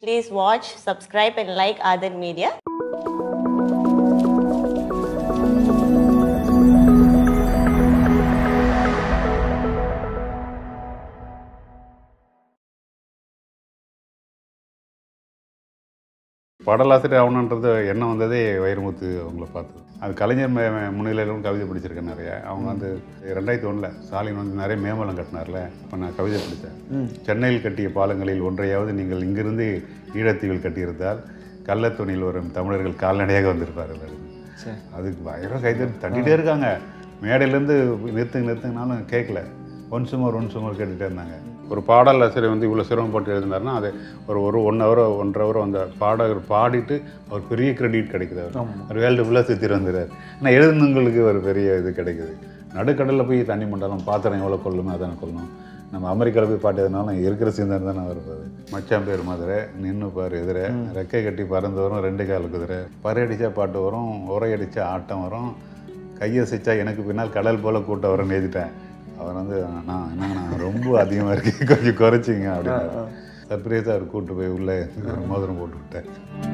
Please watch, subscribe, and like Adan Media. பாடலாசிரியர் ஆகணுன்றது எண்ணம் வந்ததே வைரமுத்து அவங்கள பார்த்து அது கலைஞர் மே- மே- முன்னிலையிலும் கவிதை படிச்சிருக்கேன் நிறைய அவங்க வந்து ரெண்டாயிரத்தி ஒன்றில் ஸ்டாலின் வந்து நிறைய மேம்பலம் கட்டினார்ல இப்போ நான் கவிதை படித்தேன் சென்னையில் கட்டிய பாலங்களில் ஒன்றையாவது நீங்கள் இங்கிருந்து ஈழத்தீவில் கட்டியிருந்தால் கள்ளத்துணியில் வரும் தமிழர்கள் கால்நடையாக வந்திருப்பார்கள் அப்படின்னு. சரி அதுக்கு பயங்கர கைது தட்டிகிட்டே இருக்காங்க மேடையிலேருந்து நிறுத்துங்க நிறுத்துங்கனாலும் கேட்கல ஒன் சுமர் ஒன் சுமர் கேட்டுகிட்டே இருந்தாங்க ஒரு பாடல் ஆசிரியர் வந்து இவ்வளோ சிரமப்பட்டு எழுதினார்னா அது ஒரு ஒரு ஒன் ஹவரோ ஒன்றரை ஹவரோ அந்த பாடகர் பாடிட்டு அவர் பெரிய கிரெடிட் கிடைக்குது அவர் அவர் வேர்ல்டு ஃபுல்லாக சுற்றி வந்துடுறாரு ஆனால் எழுதுனவங்களுக்கு ஒரு பெரிய இது கிடைக்குது நடுக்கடலில் போய் தண்ணி மண்டலம் பாத்திரம் எவ்வளோ கொள்ளுமோ அதானே கொள்ளணும் நம்ம அமெரிக்காவில் போய் பாட்டு எதுனாலும் இருக்கிற சிந்தனை தானே வருது மச்சான் பேர் மதுரை நின்று பாரு எதிரே ரெக்கை கட்டி பறந்து வரும் ரெண்டு கால் குதிரை பறை அடித்தா பாட்டு வரும் உரை அடித்தா ஆட்டம் வரும் கையசைச்சா எனக்கு பின்னால் கடல் போல் கூட்டம் வரும்னு எழுதிட்டேன் அவர் வந்து நான் என்னங்கண்ணா ரொம்ப அதிகமாக இருக்கு கொஞ்சம் குறைச்சிங்க அப்படின்னு சர்ப்ரைஸாக அவர் கூப்பிட்டு போய் உள்ளே ஒரு மோதிரம் போட்டு விட்டேன்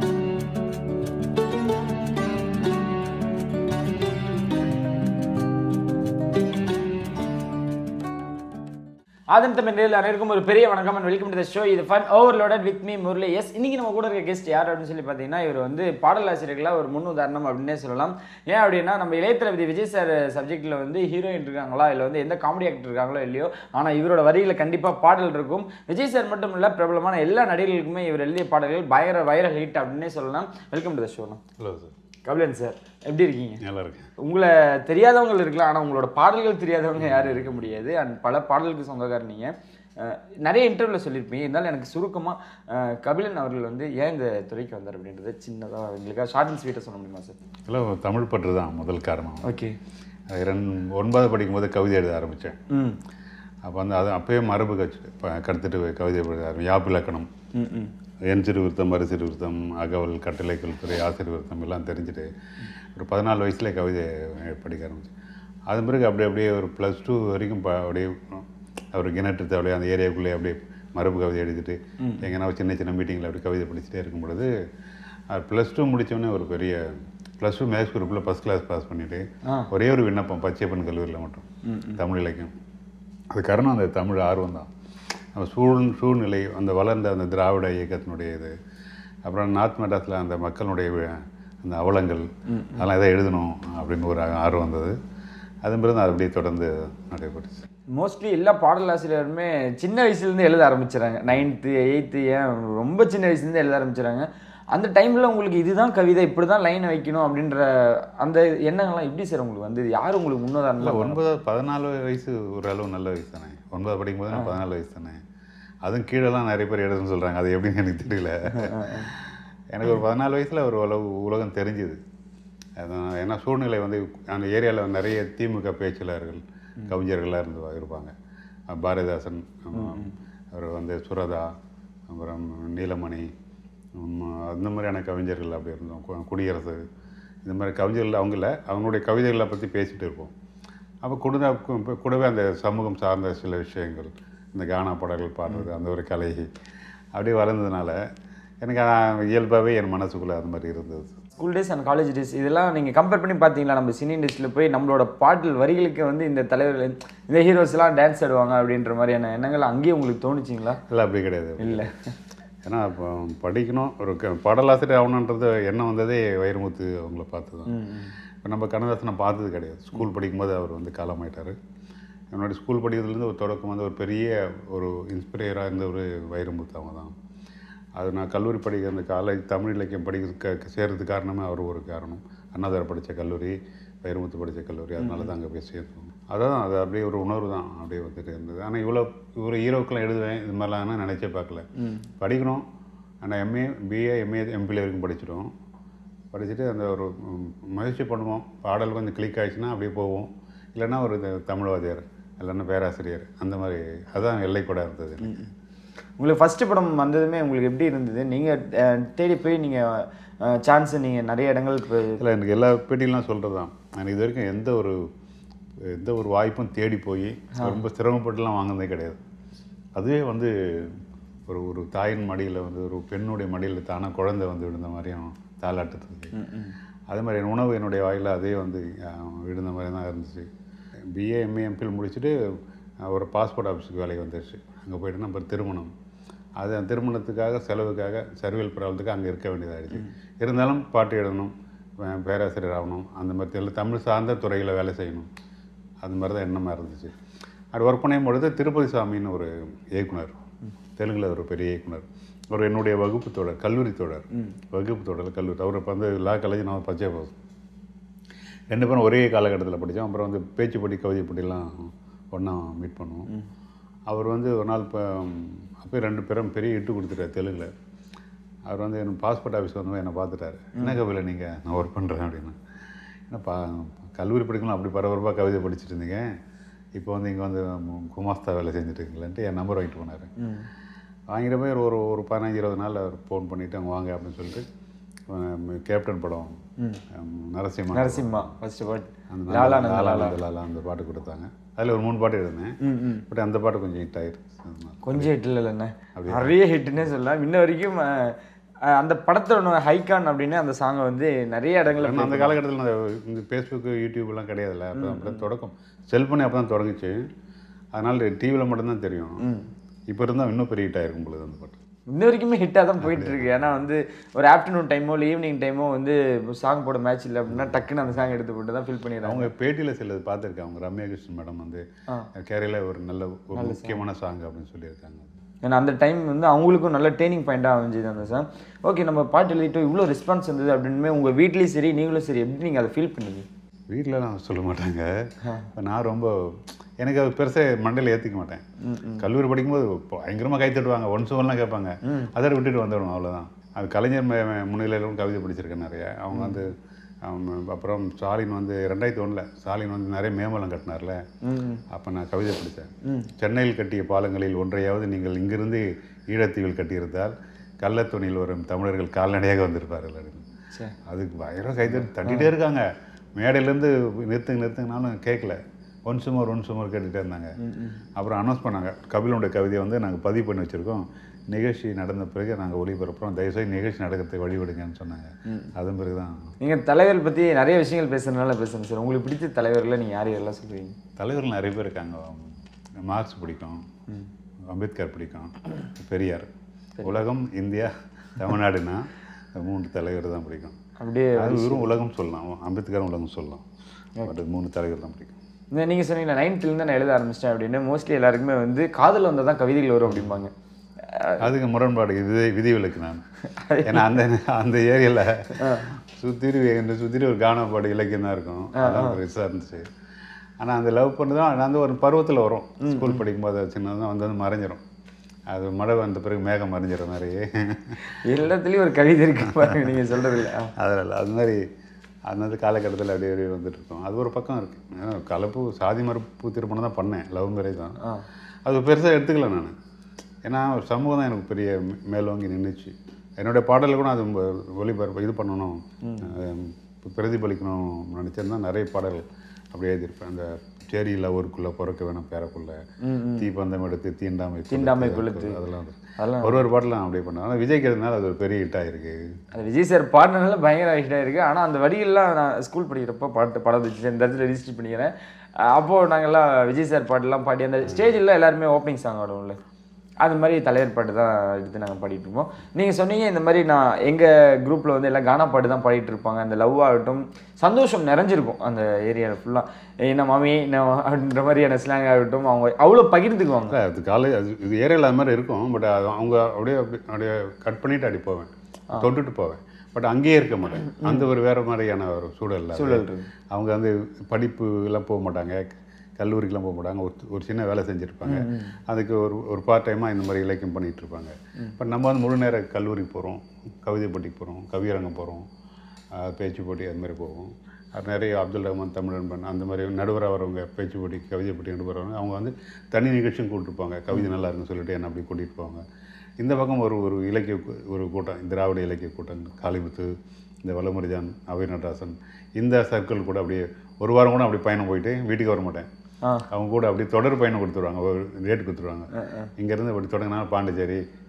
ஆதன் தமிழ் நேரில் அனைவருக்கும் ஒரு பெரிய வணக்கம் and welcome to the show இது fun overloaded with me Murali S இன்னைக்கு நம்ம கூட இருக்க கெஸ்ட் யார் அப்படின்னு சொல்லி பார்த்தீங்கன்னா இவர் வந்து பாடலாசிரியர்களாக ஒரு முன் உதாரணம் அப்படின்னே சொல்லலாம் ஏன் அப்படின்னா நம்ம இளையதளபதி விஜய் சார் சப்ஜெக்ட்டில் வந்து ஹீரோயின் இருக்காங்களா இல்லை வந்து எந்த காமெடி ஆக்டர் இருக்காங்களோ இல்லையோ ஆனால் இவரோட வரியில் கண்டிப்பாக பாடல் இருக்கும் விஜய் சார் மட்டும் இல்லை பிரபலமான எல்லா நடிகர்களுக்குமே இவர் எழுதிய பாடல்கள் பயங்கர வைரல் ஹிட் அப்படின்னே சொல்லலாம் வெல்கம் டு த ஷோலாம் ஹலோ சார் கபிலன் சார் எப்படி இருக்கீங்க நல்லா இருக்கேன் உங்களை தெரியாதவங்க இருக்கலாம் ஆனால் உங்களோட பாடல்கள் தெரியாதவங்க யாரும் இருக்க முடியாது அண்ட் பல பாடலுக்கு சொந்தக்காரர் நீங்கள் அஹ், நிறைய இன்டர்வியூவில் சொல்லியிருப்பீங்க இருந்தாலும் எனக்கு சுருக்கமாக கபிலன் அவர்கள் வந்து ஏன் இந்த துறைக்கு வந்தார் அப்படின்றத சின்னதாக எங்களுக்காக ஷார்ட் அண்ட் ஸ்வீட்டாக சொல்ல முடியுமா சார் எல்லாம் தமிழ் பற்று தான் முதல் காரணம் ஓகே அது ரெண்டு ஒன்பது படிக்கும்போது கவிதை எழுத ஆரம்பித்தேன் ம் அப்போ வந்து அது அப்பயே மரபு கற்று இப்போ கற்றுட்டு கவிதை எழுத ஆரம்பி யாப்பு இலக்கணம் ம் ம் என் சிறுவிருத்தம் மறு சிறுவிருத்தம் அகவல் கட்டளைக்கல் துறை ஆசிரியர் விருத்தம் எல்லாம் தெரிஞ்சுட்டு ஒரு பதினாலு வயசுல கவிதை படிக்க ஆரம்பிச்சேன் அதன் பிறகு அப்படியே அப்படியே ஒரு ப்ளஸ் டூ வரைக்கும் ப- அப்படியே அவர் கிணற்று அப்படியே அந்த ஏரியாவுக்குள்ளே அப்படியே மரபு கவிதை எழுதிட்டு எங்கன்னா ஒரு சின்ன சின்ன மீட்டிங்கில் அப்படி கவிதை படிச்சுட்டே இருக்கும் பொழுது ப்ளஸ் டூ முடித்தோடனே ஒரு பெரிய ப்ளஸ் டூ மேக்ஸ் குரூப்பில் ஃபஸ்ட் கிளாஸ் பாஸ் பண்ணிவிட்டு ஆ. ஒரே ஒரு விண்ணப்பம் பச்சைப்பன் கல்லூரியில் மட்டும் தமிழ் இலக்கியம் அது காரணம் அந்த தமிழ் ஆர்வம் தான் நம்ம சூழ் சூழ்நிலை அந்த வளர்ந்த அந்த திராவிட இயக்கத்தினுடைய இது அப்புறம் நார்த் மெட்ராஸில் அந்த மக்களுடைய வி- அந்த அவலங்கள் அதெல்லாம் எதை எழுதணும் அப்படின்னு ஒரு ஆர்வம் வந்தது அதன் பிறகு அது அப்படியே தொடர்ந்து நடைபெற்றுச்சு மோஸ்ட்லி எல்லா பாடலாசிரியருமே சின்ன வயசுலேருந்து எழுத ஆரம்பிச்சிடறாங்க நைன்த்து எயித்து ஏன் ரொம்ப சின்ன வயசுலேருந்து எழுத ஆரம்பிச்சிடறாங்க அந்த டைமில் உங்களுக்கு இதுதான் கவிதை இப்படி தான் லைனை வைக்கணும் அப்படின்ற அந்த எண்ணங்கள்லாம் எப்படி சார் உங்களுக்கு வந்து யார் உங்களுக்கு இல்லை முன்னுதாரணம் ஒன்பது பதினாலு வயசு ஓரளவு நல்ல வயசு தானே ஒன்பது படிக்கும்போது நான் பதினாலு வயசு தானே அதுவும் கீழெல்லாம் நிறைய பேர் எழுதுன்னு சொல்கிறாங்க அது எப்படின்னு எனக்கு தெரியல எனக்கு ஒரு பதினாலு வயசில் ஒரு உலக உலகம் தெரிஞ்சுது அதான் ஏன்னா சூழ்நிலை வந்து அந்த ஏரியாவில் நிறைய திமுக பேச்சாளர்கள் கவிஞர்களாக இருந்து இருப்பாங்க அஹ் பாரதிதாசன் அப்புறம் அவர் வந்து சுரதா அப்புறம் நீலமணி உம், அந்த மாதிரியான கவிஞர்கள் அப்படி இருந்தோம் கு- குடியரசு இந்த மாதிரி கவிஞர்கள் அவங்கள அவங்களுடைய கவிதைகளை பற்றி பேசிகிட்டு இருப்போம் அப்போ கூட கூடவே அந்த சமூகம் சார்ந்த சில விஷயங்கள் இந்த கானா பாடல்கள் பாடுறது அந்த ஒரு கலை அப்படியே வளர்ந்ததுனால எனக்கு இயல்பாகவே என் மனசுக்குள்ளே அது மாதிரி இருந்தது school days and college days இதெல்லாம் நீங்கள் கம்பேர் பண்ணி பார்த்தீங்களா நம்ம சினி இண்டஸ்ட்ரியில் போய் நம்மளோட பாடல் வரிகளுக்கு வந்து இந்த தலைவர்கள் இந்த ஹீரோஸ்லாம் டான்ஸ் ஆடுவாங்க அப்படின்ற மாதிரியான எண்ணங்கள் அங்கேயே உங்களுக்கு தோணுச்சிங்களா இல்லை அப்படி கிடையாது இல்லை ஏன்னா இப்போ படிக்கணும் ஒரு க பாடலாசிரியர் ஆகணுன்றது எண்ணம் வந்ததே வைரமுத்து அவங்கள பார்த்து தான் இப்போ நம்ம கண்ணதாசனை பார்த்தது கிடையாது ஸ்கூல் படிக்கும்போது அவர் வந்து காலமாயிட்டார் என்னோட ஸ்கூல் படிக்கிறதுலேருந்து ஒரு தொடக்கம் வந்து ஒரு பெரிய ஒரு இன்ஸ்பிரையராக இருந்த ஒரு வைரமுத்து அவங்க தான் அது நான் கல்லூரி படிக்கிற அந்த காலேஜ் தமிழ் இலக்கியம் படிக்கிறதுக்கு சேர்றதுக்கு காரணமே அவர் ஒரு காரணம் அண்ணாதார படித்த கல்லூரி வைரமுத்து படித்த கல்லூரி அதனால தான் அங்கே போய் சேர்த்தோம் அதான் அது அப்படியே ஒரு உணர்வு தான் அப்படியே வந்துட்டு இருந்தது ஆனால் இவ்வளோ இவ்வளோ ஹீரோக்கெல்லாம் எழுதுவேன் இது மாதிரிலாம் நான் நினச்சே பார்க்கல படிக்கணும் ஆனால் எம்ஏ பிஏ எம்ஏ எம்பிஏ வரைக்கும் படிச்சிட்டோம் படிச்சுட்டு அந்த ஒரு ம், முயற்சி பண்ணுவோம் பாடல் கொஞ்சம் கிளிக் ஆயிடுச்சுன்னா அப்படியே போவோம் இல்லைன்னா ஒரு இது தமிழ் வாத்தியார் இல்லைன்னா பேராசிரியர் அந்த மாதிரி அதுதான் எல்லை கூட இருந்தது எனக்கு. உங்களுக்கு ஃபஸ்ட்டு படம் வந்ததுமே உங்களுக்கு எப்படி இருந்தது நீங்கள் தேடி போய் நீங்கள் சான்ஸ் நீங்கள் நிறைய இடங்கள் இப்போ இல்லை எனக்கு எல்லா பேட்டிலாம் சொல்கிறது தான் எனக்கு இது வரைக்கும் எந்த ஒரு எந்த ஒரு வாய்ப்பும் தேடி போய் ரொம்ப சிரமப்பட்டுலாம் வாங்கினதே கிடையாது அதுவே வந்து ஒரு ஒரு தாயின் மடியில் வந்து ஒரு பெண்ணுடைய மடியில் தானாக குழந்தை வந்து விழுந்த மாதிரியும் தாளாட்டுறதுக்கு அதே மாதிரி என் உணவு என்னுடைய வாயில் அதே வந்து அஹ், விழுந்த மாதிரி தான் இருந்துச்சு பிஏ எம்ஏ எம்பில் முடிச்சுட்டு அஹ், ஒரு பாஸ்போர்ட் ஆஃபீஸுக்கு வேலைக்கு வந்துருச்சு அங்கே போயிட்டு நம்ம திருமணம் அது அந்த திருமணத்துக்காக செலவுக்காக சர்வியல் ப்ராப்ளத்துக்கு அங்கே இருக்க வேண்டியதாகிடுச்சு இருந்தாலும் பாட்டு எழுதணும் பே- பேராசிரியர் ஆகணும் அந்த மாதிரி எல்லாம் தமிழ் சார்ந்த துறையில் வேலை செய்யணும் அது மாதிரி தான் எண்ணமாக இருந்துச்சு அது ஒர்க் பண்ணும் பொழுது திருப்பதி சாமின்னு ஒரு இயக்குனர் தெலுங்கில் ஒரு பெரிய இயக்குனர் அவர் என்னுடைய வகுப்பு தோழர் கல்லூரி தோழர் வகுப்பு தோழர் கல்லூரி அவர் இப்போ வந்து லா காலேஜ் நான் பச்சை போகுது ரெண்டு பேரும் ஒரே காலகட்டத்தில் படித்தோம் அப்புறம் வந்து பேச்சு போட்டி கவிதை போட்டிலாம் ஒன்றா மீட் பண்ணுவோம் அவர் வந்து ஒரு நாள் இப்போ அப்போயே ரெண்டு பேரும் பெரிய இட்டு கொடுத்துட்டார் தெலுங்கில் அவர் வந்து எனக்கு பாஸ்போர்ட் ஆஃபீஸ் வந்து என்னை பார்த்துட்டாரு என்ன கவிதை நீங்கள் நான் ஒர்க் பண்ணுறேன் அப்படின்னு என்னப்பா கல்லூரி படிக்கலாம் அப்படி பரபரப்பாக கவிதை படிச்சுட்டு இருந்தீங்க இப்போ வந்து இங்கே வந்து மு- குமாஸ்தா வேலை செஞ்சுட்டு இருக்கீங்களேன்ட்டு என் நம்பர் வாங்கிட்டு போனார் வாங்கிட்டு போய் ஒரு ஒரு பதினஞ்சு இருபது நாள் அவர் ஃபோன் பண்ணிவிட்டு அங்கே வாங்க அப்படின்னு சொல்லிட்டு அஹ் கேப்டன் படம் அஹ் நரசிம்மன் நரசிம்மா ஃபர்ஸ்ட் வேர்ட் அந்த லாலா லாலா லாலா லாலா அந்த பாட்டு கொடுத்தாங்க அதில் ஒரு மூணு பாட்டு எழுதினேன் பட் அந்த பாட்டு கொஞ்சம் ஹிட் ஆயிடுச்சு அதனால. கொஞ்சம் ஹிட் இல்லைண்ணே நிறைய ஹிட்னே சொல்லலாம் இன்ன வரைக்கும் அஹ், அஹ், அந்த படத்தோட ஹைகான் அப்படின்னு அந்த சாங்கை வந்து நிறைய இடங்கள்ல ஏன்னா அந்த காலகட்டத்தில் இந்த இந்த ஃபேஸ்புக்கு யூடியூப்லாம் கிடையாதுல்ல அப்போ அப்போ தொடக்கம் செல்ஃபோனே அப்போ தான் தொடங்குச்சு அதனால் டிவியில் மட்டும்தான் தெரியும் இப்போ இருந்தால் இன்னும் பெரிய ஹிட் ஆயிருக்கும் பொழுது அந்த பாட்டு இன்ன வரைக்குமே ஹிட்டாக தான் போயிட்டு இருக்கு ஏன்னா வந்து ஒரு ஆஃப்டர்நூன் டைமோ இல்லை ஈவினிங் டைமோ வந்து சாங் போட மேட்ச் இல்லை அப்படின்னா டக்குன்னு அந்த சாங் எடுத்து போட்டு தான் ஃபில் பண்ணிடுறாங்க அவங்க பேட்டியில் சிலது பார்த்துருக்கேன் அவங்க ரம்யா கிருஷ்ணன் மேடம் வந்து கேரளா ஒரு நல்ல ஒரு முக்கியமான சாங் அப்படின்னு சொல்லியிருக்காங்க ஏன்னா அந்த டைம் வந்து அவங்களுக்கும் நல்ல ட்ரைனிங் பாயிண்டாக அமைஞ்சது அந்த சாங் ஓகே நம்ம பாட்டு எழுதிட்டு இவ்வளோ ரெஸ்பான்ஸ் வந்தது அப்படின்னு உங்கள் வீட்லேயும் சரி நீங்களும் சரி எப்படி நீங்கள் அதை ஃபீல் பண்ணீங்க வீட்டிலலாம் சொல்ல மாட்டாங்க இப்ப நான் ரொம்ப எனக்கு அது பெருசாக மண்டையில் ஏற்றிக்க மாட்டேன் கல்லூரி படிக்கும்போது பயங்கரமாக கை தட்டுவாங்க ஒன் சுவன்லாம் கேட்பாங்க அதை விட்டுட்டு வந்துடணும் அவ்வளோதான் அது கலைஞர் மே- மே- முன்னிலையிலும் கவிதை படிச்சிருக்கேன் நிறைய அவங்க வந்து அவங்க அப்புறம் ஸ்டாலின் வந்து ரெண்டாயிரத்தி ஒன்றில் ஸ்டாலின் வந்து நிறைய மேம்பலம் கட்டினார்ல அப்போ நான் கவிதை படித்தேன் சென்னையில் கட்டிய பாலங்களில் ஒன்றையாவது நீங்கள் இங்கிருந்து ஈழத்தீவில் கட்டியிருந்தால் கள்ளத்துணியில் வரும் தமிழர்கள் கால்நடையாக வந்திருப்பார்கள் அப்படின்னு சரி அதுக்கு பயங்கர கை தட்டி தட்டிகிட்டே இருக்காங்க மேடையிலேருந்து நிறுத்துங்க நிறுத்துங்கனாலும் கேட்கல ஒன் சுமர் ஒன் சுமர் கேட்டுகிட்டே இருந்தாங்க அப்புறம் அனௌன்ஸ் பண்ணாங்க கபிலனுடைய கவிதையை வந்து நாங்கள் பதிவு பண்ணி வச்சுருக்கோம் நிகழ்ச்சி நடந்த பிறகு நாங்கள் ஒளிபரப்புறோம் தயவுசெய்து நிகழ்ச்சி நடக்கிறதுக்கு வழிவிடுங்கன்னு சொன்னாங்க அதன் பிறகு தான் நீங்கள் தலைவர் பற்றி நிறைய விஷயங்கள் பேசுறதுனால பேசுகிறேன் சார் உங்களுக்கு பிடிச்ச தலைவர்களை நீங்கள் யார் யாரெல்லாம் சொல்லுவீங்க தலைவர்கள் நிறைய பேர் இருக்காங்க மார்க்ஸ் பிடிக்கும் அம்பேத்கர் பிடிக்கும் பெரியார் உலகம் இந்தியா தமிழ்நாடுனா இந்த மூன்று தலைவர் தான் பிடிக்கும் அப்படியே அது வெறும் உலகம் சொல்லலாம் அம்பேத்கர் உலகம் சொல்லலாம் பட் மூணு தலைவர் தான் பிடிக்கும் இந்த நீங்கள் சொன்னீங்களா நைன்த்துலேருந்து நான் எழுத ஆரம்பிச்சிட்டேன் அப்படின்னு மோஸ்ட்லி எல்லாருக்குமே வந்து காதல் வந்தால் தான் கவிதைகள் வரும் அப்படிம்பாங்க அதுக்கு முரண்பாடு இது விதிவிலக்கு நான் ஏன்னா அந்த அந்த ஏரியாவில் சுற்றிரி என்னை சுற்றிரி ஒரு கானப்பாடு இலக்கியம் தான் இருக்கும் அதான் பெருசாக இருந்துச்சு ஆனால் அந்த லவ் பண்ணி தான் அந்த ஒரு பருவத்தில் வரும் ஸ்கூல் படிக்கும்போது சின்னதாக வந்து வந்து மறைஞ்சிரும் அது மழை வந்த பிறகு மேகம் மறைஞ்சிற மாதிரி எல்லாத்துலேயும் ஒரு கவிதை இருக்கு பாருங்க நீங்கள் சொல்கிறது இல்லை அதில் அது மாதிரி அந்த காலகட்டத்தில் அப்படியே அப்படியே வந்துட்டு இருக்கோம் அது ஒரு பக்கம் இருக்குது கலப்பு சாதி மறுப்பு திருமணம் தான் பண்ணேன் லவ் மேரேஜ் தான் அது பெருசாக எடுத்துக்கல நான் ஏன்னா ஒரு சமூகம் தான் எனக்கு பெரிய மே- மேலோங்கி நின்றுச்சு என்னுடைய பாடலில் கூட அது ம- ஒளிபரப்பு இது பண்ணணும் அஹ் பிரதிபலிக்கணும் நினச்சிருந்தா நிறைய பாடல்கள் அப்படியே எழுதியிருப்பேன் அந்த சேரியில் ஊருக்குள்ளே பிறக்க வேணும் பேரக்குள்ள தீப்பந்தம் எடுத்து தீண்டாமை தீண்டாமை கொளுத்து அதெல்லாம் வந்து அதெல்லாம் ஒரு ஒரு பாடலாம் அப்படியே பண்ணேன் ஆனால் விஜய்க்கு எழுதினால அது ஒரு பெரிய ஹிட் ஆயிருக்கு அது விஜய் சார் பாடினதுல பயங்கர ஹிட்டாக இருக்குது ஆனால் அந்த வரிகள்லாம் நான் ஸ்கூல் படிக்கிறப்ப பாட்டு பாட வச்சு இந்த இடத்துல ரிஜிஸ்டர் பண்ணிக்கிறேன் அஹ் அப்போது நாங்கள்லாம் விஜய் சார் பாட்டுலாம் பாடி அந்த ஸ்டேஜில் எல்லாருமே ஓப்பனிங் சாங் ஆடுவோம்ல அது மாதிரி தலைவர் பாட்டு தான் எடுத்து நாங்கள் பாடிட்டு இருப்போம் நீங்கள் சொன்னீங்க இந்த மாதிரி நான் எங்கள் குரூப்பில் வந்து எல்லாம் கானா பாட்டு தான் பாடிட்டு இருப்பாங்க அந்த லவ் ஆகட்டும் சந்தோஷம் நிறைஞ்சிருக்கும் அந்த ஏரியாவில் ஃபுல்லாக என்ன மாமி என்ன அப்படின்ற மாதிரியான ஸ்லாங் ஆகட்டும் அவங்க அவ்வளோ பகிர்ந்துக்குவாங்க இல்லை அது காலை அது இது ஏரியாவில் அது மாதிரி இருக்கும் பட் அது அவங்க அப்படியே அப்படி அப்படியே கட் பண்ணிட்டு அப்படி போவேன் தொட்டுட்டு போவேன் பட் அங்கேயே இருக்க மாட்டேன் அந்த ஒரு வேற மாதிரியான ஒரு சூழல் அது. சூழல் இருக்கு. அவங்க வந்து படிப்பு எல்லாம் போக மாட்டாங்க கல்லூரிக்கெல்லாம் போக மாட்டாங்க ஒரு ஒரு சின்ன வேலை செஞ்சுருப்பாங்க அதுக்கு ஒரு ஒரு பார்ட் டைமாக இந்த மாதிரி இலக்கியம் பண்ணிட்டு இருப்பாங்க பட் நம்ம வந்து முழு நேர கல்லூரிக்கு போகிறோம் கவிதை போட்டிக்கு போகிறோம் கவியரங்கம் போகிறோம் பேச்சு போட்டி அது மாதிரி போவோம் அது நிறைய அப்துல் ரஹ்மான் தமிழன்பன் அந்த மாதிரி நடுவராக வரவங்க பேச்சு போட்டி கவிதை போட்டி கொண்டு வரவங்க அவங்க வந்து தனி நிகழ்ச்சியும் கூப்பிட்டுருப்பாங்க கவிதை நல்லா இருக்குன்னு சொல்லிட்டு என்னை அப்படி கூட்டிகிட்டு போவாங்க இந்த பக்கம் ஒரு ஒரு இலக்கிய கூ- ஒரு கூட்டம் திராவிட இலக்கிய கூட்டம் காளிமுத்து இந்த வல்லமுருஜான் அவை நடராசன் இந்த சர்க்கிள் கூட அப்படியே ஒரு வாரம் கூட அப்படி பயணம் போயிட்டு வீட்டுக்கு வர மாட்டேன் ஆ. அவங்க கூட அப்படியே தொடர் பயணம் கொடுத்துருவாங்க ஒரு ரேட் கொடுத்துருவாங்க இங்கேருந்து அப்படி தொடங்கினா பாண்டிச்சேரி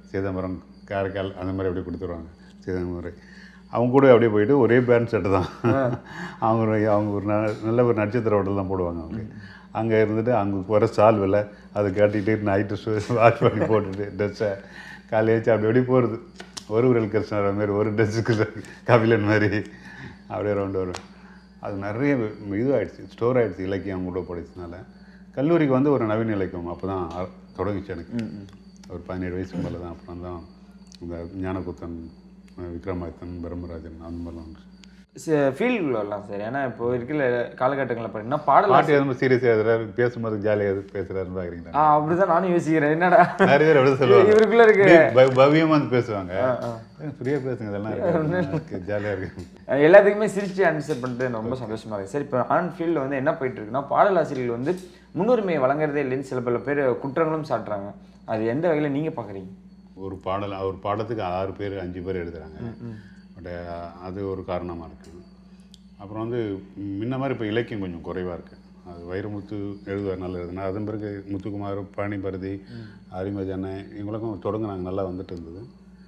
சிதம்பரம் காரைக்கால் அந்த மாதிரி அப்படியே கொடுத்துருவாங்க சிதம்பரம் அவங்க கூட அப்படியே போயிட்டு ஒரே பேண்ட் செட்டு தான் அவங்க ஒரு- அவங்க ஒரு ந- நல்ல ஒரு நட்சத்திர ஹோட்டல் தான் போடுவாங்க அவங்க அங்கே இருந்துட்டு அங்கே வர சால் விலை அதை கட்டிட்டு நைட்டு வாஷ் பண்ணி போட்டுட்டு ட்ரெஸ்ஸை காலையில் வச்சு அப்படி அப்படியே போகிறது ஒரு உரல் கிருஷ்ணர் மாதிரி ஒரு ட்ரெஸ்ஸுக்கு கபிலன் மாதிரி அப்படியே ரவுண்டு வரும் அது நிறைய இதுவாகிடுச்சு ஸ்டோர் ஆகிடுச்சு இலக்கியம் கூட படிச்சதுனால கல்லூரிக்கு வந்து ஒரு நவீன இலக்கியம் அப்போ தான் தொடங்குச்சு எனக்கு ஒரு பதினேழு வயசுக்கு மேலே தான் அப்புறம் தான் இந்த ஞானகுத்தன் விக்ரமாதித்தன் பிரம்மராஜன் அந்த மாதிரிலாம் வந்துச்சு ஃபீல்டுக்குள்ள வரலாம் சார் ஏன்னா இப்போ இருக்கிற காலகட்டங்களில் பார்த்தீங்கன்னா பாடல் பாட்டு எதுவும் சீரியஸாக எழுதுறாரு பேசும்போது ஜாலியாக எது பேசுகிறாருன்னு பார்க்குறீங்களா ஆ அப்படிதான் நானும் யோசிக்கிறேன் என்னடா நிறைய பேர் அப்படி சொல்லுவாங்க இவருக்குள்ள இருக்கு அப்படியே ப- பவ்யமா வந்து பேசுவாங்க ஃப்ரீயாக பேசுங்க இதெல்லாம் இருக்கு ஜாலியாக இருக்கு அஹ் எல்லாத்துக்குமே சிரிச்சு ஆன்சர் பண்ணிட்டு எனக்கு ரொம்ப சந்தோஷமா இருக்கு சார் இப்போ ஆன் ஃபீல்டில் வந்து என்ன போயிட்டு இருக்குன்னா பாடலாசிரியர்கள் வந்து முன்னுரிமையை வழங்குறதே இல்லைன்னு சில பல பேர் குற்றங்களும் சாட்டுறாங்க அது எந்த வகையில் நீங்க பார்க்குறீங்க ஒரு பாடல் ஒரு பாடத்துக்கு ஆறு பேர் அஞ்சு பேர் எழுதுறாங்க பட் அது ஒரு காரணமாக இருக்குது அப்புறம் வந்து முன்ன மாதிரி இப்போ இலக்கியம் கொஞ்சம் குறைவாக இருக்குது அது வைரமுத்து எழுதுவார் நல்லா எழுதுனா அதன் பிறகு முத்துக்குமார் பழனி பரதி அரிமதி அண்ணன் இவங்களுக்கும் தொடங்குனாங்க நல்லா வந்துட்டு இருந்தது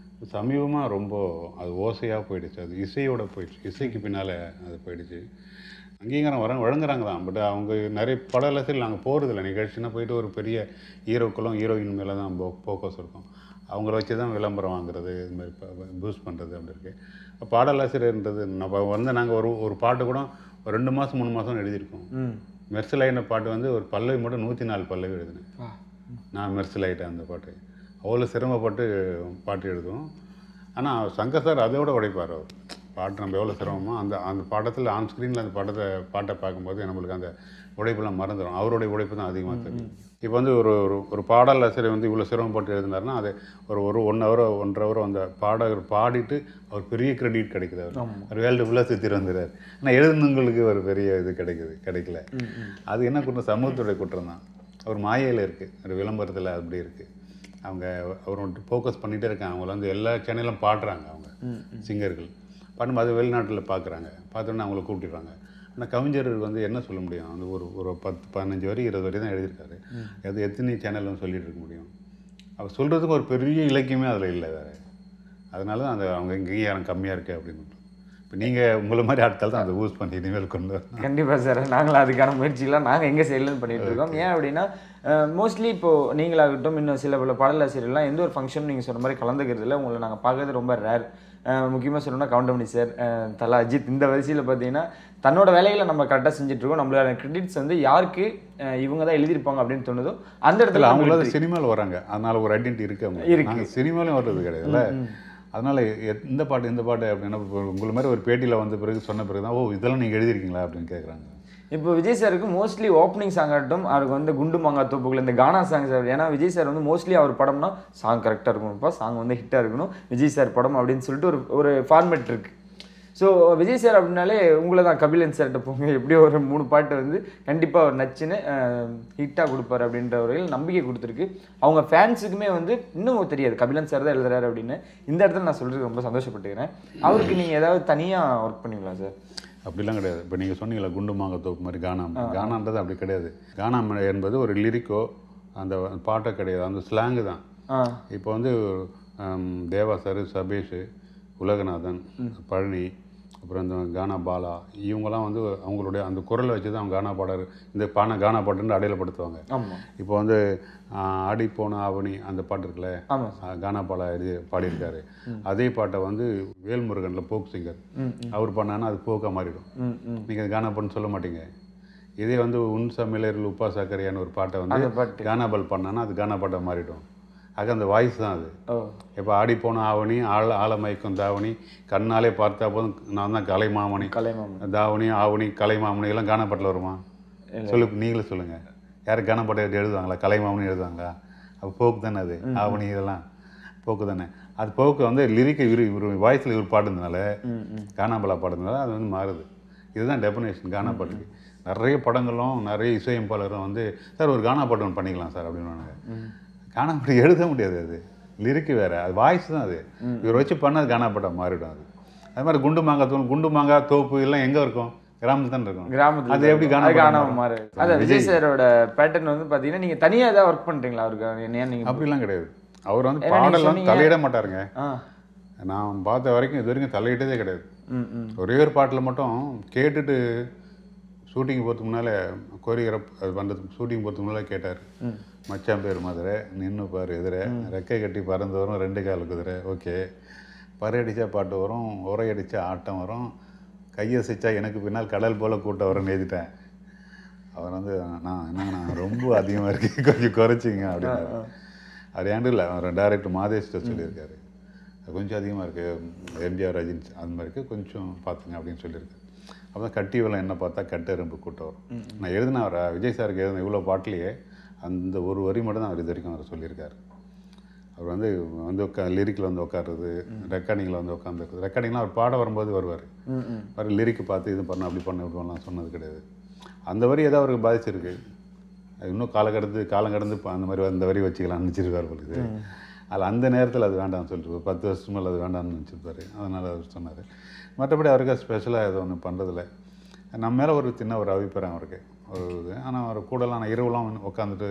சமீபமாக ரொம்ப அது ஓசையாக போயிடுச்சு அது இசையோட போயிடுச்சு இசைக்கு பின்னால் அது போயிடுச்சு அங்கீகாரம் வர வழங்குறாங்க தான் பட் அவங்க நிறைய படலத்தில் நாங்கள் போகிறதில்ல நிகழ்ச்சினா போயிட்டு ஒரு பெரிய ஹீரோக்களும் ஹீரோயின் மேலே தான் ஃபோக்கஸ் இருக்கும் அவங்கள வச்சு தான் விளம்பரம் வாங்குறது இது மாதிரி பூஸ்ட் பண்ணுறது அப்படி இருக்குது பாடலாசிரியர்ன்றது நம்ம வந்து நாங்கள் ஒரு ஒரு பாட்டு கூட ஒரு ரெண்டு மாதம் மூணு மாதம் எழுதியிருக்கோம் ம் மெர்சலைன பாட்டு வந்து ஒரு பல்லவி மட்டும் நூற்றி நாலு பல்லவி எழுதினேன் வா. நான் மெர்சலாயிட்டேன் அந்த பாட்டு அவ்வளோ சிரமப்பட்டு பாட்டு எழுதுவோம் ஆனால் சங்கர் சார் அதோட உடைப்பார் அவர் பாட்டு நம்ம எவ்வளோ சிரமமோ அந்த அந்த பாடத்தில் ஆன் ஸ்க்ரீனில் அந்த பாட்டத்தை பாட்டை பார்க்கும்போது நம்மளுக்கு அந்த உழைப்பெல்லாம் மறந்துடும் அவருடைய உழைப்பு தான் அதிகமாக தெரியும் இப்போ வந்து ஒரு ஒரு ஒரு பாடல் ஆசிரியர் வந்து இவ்வளோ சிரமப்பட்டு எழுதினார்னா அது ஒரு ஒரு ஒன் ஹவரோ ஒன்றரை ஹவரோ அந்த பாடகர் பாடிட்டு அவர் பெரிய கிரெடிட் கிடைக்குது அவர் அவர் வேல்டு ஃபுல்லாக சுற்றி வந்துடுறாரு ஆனால் எழுதுனவங்களுக்கு ஒரு பெரிய இது கிடைக்குது கிடைக்கல அது என்ன குற்றம் சமூகத்துடைய குற்றம் தான் அவர் மாயையில் இருக்குது ஒரு விளம்பரத்தில் அப்படி இருக்குது அவங்க அவர் வந்துட்டு ஃபோக்கஸ் பண்ணிகிட்டே இருக்காங்க அவங்கள வந்து எல்லா சேனலும் பாடுறாங்க அவங்க சிங்கர்கள் பண்ணும் அது வெளிநாட்டில் பார்க்குறாங்க பார்த்தோன்னே அவங்கள கூப்பிட்டுறாங்க ஆனால் கவிஞருக்கு வந்து என்ன சொல்ல முடியும் அந்த ஒரு ஒரு பத்து பதினஞ்சு வரி இருபது வரி தான் எழுதியிருக்காரு அது எத்தனை சேனல்னு சொல்லிட்டு இருக்க முடியும் அவர் சொல்கிறதுக்கு ஒரு பெரிய இலக்கியமே அதில் இல்லை வேறு அதனால தான் அந்த அவங்க அங்கீகாரம் கம்மியாக இருக்குது அப்படின்னு இப்போ நீங்கள் உங்களை மாதிரி ஆட்கள் தான் அதை யூஸ் பண்ணி இனிமேல் கொண்டு வரணும் கண்டிப்பா சார் நாங்களும் அதுக்கான முயற்சிகளாம் நாங்க எங்க சைட்லேருந்து பண்ணிட்டு இருக்கோம் ஏன் அப்படின்னா மோஸ்ட்லி இப்போ நீங்களாகட்டும் இன்னும் சில பல பாடலாசிரியர்லாம் எந்த ஒரு ஃபங்க்ஷன் நீங்க சொன்ன மாதிரி கலந்துக்கிறது இல்லை உங்களை நாங்க பார்க்கறது ரொம்ப ரேர் முக்கியமாக சொல்லணும்னா கவுண்டமணி சார் தலா அஜித் இந்த வரிசையில் பார்த்தீங்கன்னா தன்னோட வேலைகளை நம்ம கரெக்டாக செஞ்சுட்டு இருக்கோம் நம்மளோட கிரெடிட்ஸ் வந்து யாருக்கு அஹ், இவங்க தான் எழுதியிருப்பாங்க அப்படின்னு தோணுதோ அந்த இடத்துல இல்லை அவங்கள அவங்களால சினிமாவில் வராங்க அதனால ஒரு ஐடென்டி இருக்கு அவங்க இருக்கு. நாங்கள் சினிமாலையும் வர்றது கிடையாதுல்ல அதனால எ- இந்த பாட்டு இந்த பாட்டு அப்படின்னா இப்போ உங்களை மாதிரி ஒரு பேட்டியில் வந்த பிறகு சொன்ன பிறகு தான் ஓ இதெல்லாம் நீங்கள் எழுதிருக்கீங்களா அப்படின்னு கேட்குறாங்க இப்போ விஜய் சாருக்கு மோஸ்ட்லி ஓப்பனிங் சாங் ஆகட்டும் அவருக்கு வந்து குண்டு மாங்கா தோப்புகள் இந்த கானா சாங்ஸ் ஏன்னா விஜய் சார் வந்து மோஸ்ட்லி அவர் படம்னா சாங் கரெக்டாக இருக்கணும்ப்பா சாங் வந்து ஹிட்டாக இருக்கணும் விஜய் சார் படம் அப்படின்னு சொல்லிட்டு ஒரு ஒரு ஃபார்மேட் இருக்கு ஸோ விஜய் சார் அப்படின்னாலே உங்களை தான் கபிலன் சார்கிட்ட போங்க எப்படியோ ஒரு மூணு பாட்டு வந்து கண்டிப்பாக அவர் நச்சுன்னு ஹிட்டாக கொடுப்பாரு அப்படின்ற வரையில் நம்பிக்கை கொடுத்துருக்கு அவங்க ஃபேன்ஸுக்குமே வந்து இன்னும் தெரியாது கபிலன் சார் தான் எழுதுறாரு அப்படின்னு இந்த இடத்துல நான் சொல்றது ரொம்ப சந்தோஷப்பட்டுக்கிறேன் அவருக்கு நீங்கள் ஏதாவது தனியாக ஒர்க் பண்ணுவீங்களா சார் அப்படிலாம் கிடையாது இப்போ நீங்கள் சொன்னீங்களா குண்டு மாங்க தோப்பு மாதிரி கானா கானான்றது அப்படி கிடையாது கானா என்பது ஒரு லிரிக்கோ அந்த பாட்டை கிடையாது அந்த ஸ்லாங்கு தான் ஆ இப்போ வந்து ஹம், தேவா சார் சபேஷ் உலகநாதன் பழனி அப்புறம் இந்த கானா பாலா இவங்கெல்லாம் வந்து அவங்களுடைய அந்த குரலை வச்சு தான் அவங்க கானா பாடர் இந்த பானை கானா பாட்டுன்னு அடையாளப்படுத்துவாங்க ஆமாம் இப்போ வந்து ஆஹ், ஆடி போன ஆவணி அந்த பாட்டு இருக்குல்ல ஆமாம் ஆஹ், கானா பாலா எழுதி பாடியிருக்காரு அதே பாட்டை வந்து வேல்முருகனில் போக் சிங்கர் அவர் பண்ணான்னா அது போக்கா மாறிடும் ம் ம் நீங்கள் கானா பாட்டுன்னு சொல்ல மாட்டீங்க இதே வந்து உன் சமையலரில் உப்பா சக்கரையான ஒரு பாட்டை வந்து அந்த பாட்டு கானாபால் பண்ணான்னா அது கானா பாட்டை மாறிடும் ஆக அந்த வாய்ஸ் தான் அது ஓ இப்போ ஆடி போன ஆவணி ஆழ ஆழமயக்கும் தாவணி கண்ணாலே பார்த்தா போதும் நான் தான் கலைமாமணி கலைமாமன் தாவணி ஆவணி கலைமாமணி எல்லாம் கானாப்பாட்டில் வருமா சொல்லு நீங்களே சொல்லுங்க யாரும் கானாப்பாட்டை எழுதுவாங்களா கலைமாமணி எழுதுவாங்களா அப்போ போக்கு தானே அது ஆவணி இதெல்லாம் போக்கு தானே அது போக்கு வந்து லிரிக்கை இவரு இவர் வாய்ஸில் இவர் பாடுறதுனால ம் ம் கானாபாலா பாடுறதுனால அது வந்து மாறுது இதுதான் டெஃபினேஷன் கானா பாட்டுக்கு நிறைய படங்களும் நிறைய இசையமைப்பாளரும் வந்து சார் ஒரு கானா பாட்டு ஒன்று பண்ணிக்கலாம் சார் அப்படின்னு கானா பாட்டு எழுத முடியாது அது லிரிக்கு வேற அது வாய்ஸ் தான் அது இவர் வச்சு பண்ண அது கானா பாட்டா மாறிடும் அது அது மாதிரி குண்டு மாங்காய் தூள் குண்டு மாங்காய் தோப்பு எல்லாம் எங்கே இருக்கும் கிராமத்தில் தான் இருக்கும் கிராமத்துல அது எப்படி கானா அது பாட்டா காணாம மாறும்? மாறு அதான் விஜய் சாரோட பேட்டர்ன் வந்து பாத்தீங்கன்னா நீங்க தனியா ஏதாவது ஒர்க் பண்றீங்களா அவருக்கு ஏன் நீங்க அப்படிலாம் கிடையாது அவர் வந்து ஏன்னா நீங்க பாடலாம் சொன்னீங்க- தலையிட மாட்டாருங்க ஆ நான் பார்த்த வரைக்கும் இது வரைக்கும் தலையிட்டதே கிடையாது ம் ம் ஒரே ஒரு பாட்டில் மட்டும் கேட்டுட்டு ஷூட்டிங் போகிறதுக்கு முன்னால் கோரியோகிராஃப் அது பண்ணுறதுக்கு ஷூட்டிங் போகிறதுக்கு முன்னால் கேட்டார் மச்சான் பேர் மதுரை நின்று பாரு எதிரே ரெக்கை கட்டி பறந்து வரும் ரெண்டு கால் குதிரை ஓகே பறை அடித்தா பாட்டு வரும் உரை அடித்தா ஆட்டம் வரும் கையசைச்சா எனக்கு பின்னால் கடல் போல் கூட்டம் வரும்னு எழுதிட்டேன் அவர் வந்து நான் என்னங்கண்ணா ரொம்ப அதிகமாக இருக்கு கொஞ்சம் குறைச்சிங்க அப்படின்னு அவர் ஏன்டு இல்லை அவர் டேரக்டர் மாதேஷ்ட சொல்லியிருக்காரு அது கொஞ்சம் அதிகமாக இருக்குது எம்ஜிஆர் ரஜினி அந்த மாதிரி இருக்கு கொஞ்சம் பார்த்துங்க அப்படின்னு சொல்லியிருக்காரு அப்போ தான் கட்டி வெள்ளம் என்ன பார்த்தா கட்டு எறும்பு கூட்டம் வரும் நான் எழுதின அவர் விஜய் சாருக்கு எழுதின இவ்வளோ பாட்டிலேயே அந்த ஒரு வரி மட்டும் தான் அவர் இது வரைக்கும் அவர் சொல்லியிருக்காரு அவர் வந்து வந்து உட்கா லிரிக்கில் வந்து உட்காருறது ரெக்கார்டிங்கில் வந்து உட்காந்துருக்குது ரெக்கார்டிங்லாம் அவர் பாட வரும்போது வருவார் ம் ம் வர லிரிக்கு பார்த்து இது பண்ண அப்படி பண்ண இப்படி பண்ணலாம் சொன்னது கிடையாது அந்த வரி ஏதோ அவருக்கு பாதிச்சிருக்கு அது இன்னும் காலம் கடந்து காலம் கடந்து இப்ப அந்த மாதிரி அந்த வரி வச்சுக்கலாம்னு நினச்சிருக்காரு பொழுது அதில் அந்த நேரத்தில் அது வேண்டாம்னு சொல்லிட்டு ஒரு பத்து வருஷம் மேலே அது வேண்டாம்னு நினச்சிருப்பாரு அதனால் அவர் சொன்னார் மற்றபடி அவருக்கு ஸ்பெஷலாக எதுவும் ஒன்றும் பண்ணுறதில்ல நம்ம மேலே ஒரு சின்ன ஒரு அபிப்பிராயம் அவருக்கு ஒரு இது ஆனால் அவர் கூடலாம் நான் இரவுலாம் உட்காந்துட்டு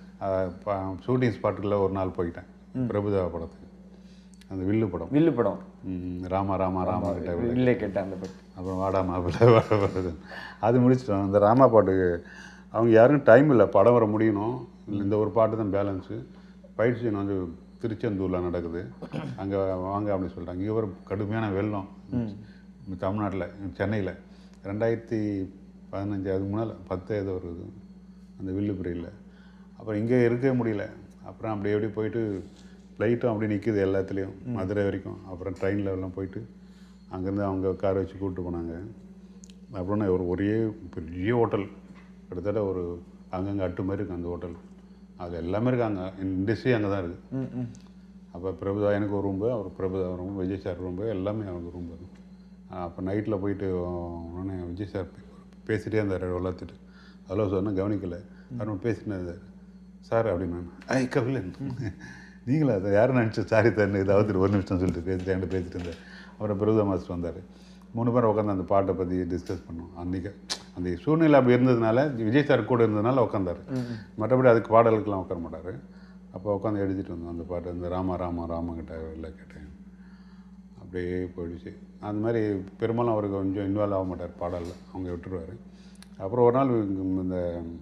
ஷூட்டிங் ஸ்பாட்டுக்குள்ள ஒரு நாள் போயிட்டேன் பிரபுதேவா படத்துக்கு அந்த வில்லு படம் வில்லு படம் ம், ராமா ராமா ராமா கிட்ட வில்லே கேட்டேன் அந்த படம் அப்புறம் வாடா மாப்பிள்ளை வாடா வருது அது முடிச்சிட்டோம் அந்த ராமா பாட்டுக்கு அவங்க யாருக்கும் டைம் இல்லை படம் வர முடியணும் இந்த ஒரு பாட்டு தான் பேலன்ஸு ஃபைட் சீன் வந்து திருச்செந்தூரில் நடக்குது அங்கே வாங்க அப்படின்னு சொல்லிட்டாங்க இங்கே ஒரு கடுமையான வெள்ளம் தமிழ்நாட்டில் சென்னையில் ரெண்டாயிரத்தி பதினஞ்சு அதுக்கு முன்னால் பத்து ஏதோ வருது அந்த வில்லுப்புரியில் அப்புறம் இங்கே இருக்கவே முடியல அப்புறம் அப்படி எப்படி போயிட்டு ஃப்ளைட்டும் அப்படி நிற்குது எல்லாத்துலேயும் மதுரை வரைக்கும் அப்புறம் ட்ரெயினில் எல்லாம் போயிட்டு அங்கேருந்து அவங்க கார் வச்சு கூப்பிட்டு போனாங்க அப்புறம் ஒரு ஒரே பெரிய ஹோட்டல் கிட்டத்தட்ட ஒரு அங்கங்கே அட்டு மாதிரி இருக்குது அந்த ஹோட்டல் அது எல்லாமே இருக்காங்க இண்டஸ்ட்ரி அங்கே தான் இருக்குது ம் ம் அப்போ பிரபுதா எனக்கு ஒரு ரூம்பு அவர் பிரபுதா ரூம் விஜய் சார் ரூம்பு எல்லாமே அவங்க ரூம்பு அப்போ நைட்டில் போயிட்டு உடனே விஜய் சார் பே- பேசிட்டே இருந்தார் வளர்த்துட்டு ஹலோ சொன்னால் கவனிக்கல அவர் பேசிட்டு இருந்தார் சார் அப்படின்னு நான் ஐ கபிலன் நீங்களா அதை யாரும் நினச்சி சாரி தரணும் இதாவது ஒரு நிமிஷம் சொல்லிட்டு பேசிட்டு என்கிட்ட பேசிட்டு இருந்தார் அப்புறம் பிரபுதா மாஸ்டர் வந்தார் மூணு பேரும் உட்காந்து அந்த பாட்டை பற்றி டிஸ்கஸ் பண்ணோம் அன்றைக்கி அந்த சூழ்நிலை அப்படி இருந்ததுனால விஜய் சார் கூட இருந்ததுனால உட்காந்தாரு மற்றபடி அதுக்கு பாடலுக்கெல்லாம் உட்கார மாட்டார் அப்போ உட்காந்து எழுதிட்டு இருந்தோம் அந்த பாட்டு இந்த ராமா ராமா ராமா கிட்ட இல்லை கேட்டேன் அப்படியே போயிடுச்சு அந்த மாதிரி பெரும்பாலும் அவர் கொஞ்சம் இன்வால்வ் ஆக மாட்டார் பாடலில் அவங்க விட்டுருவார் அப்புறம் ஒரு நாள் இங்க இந்த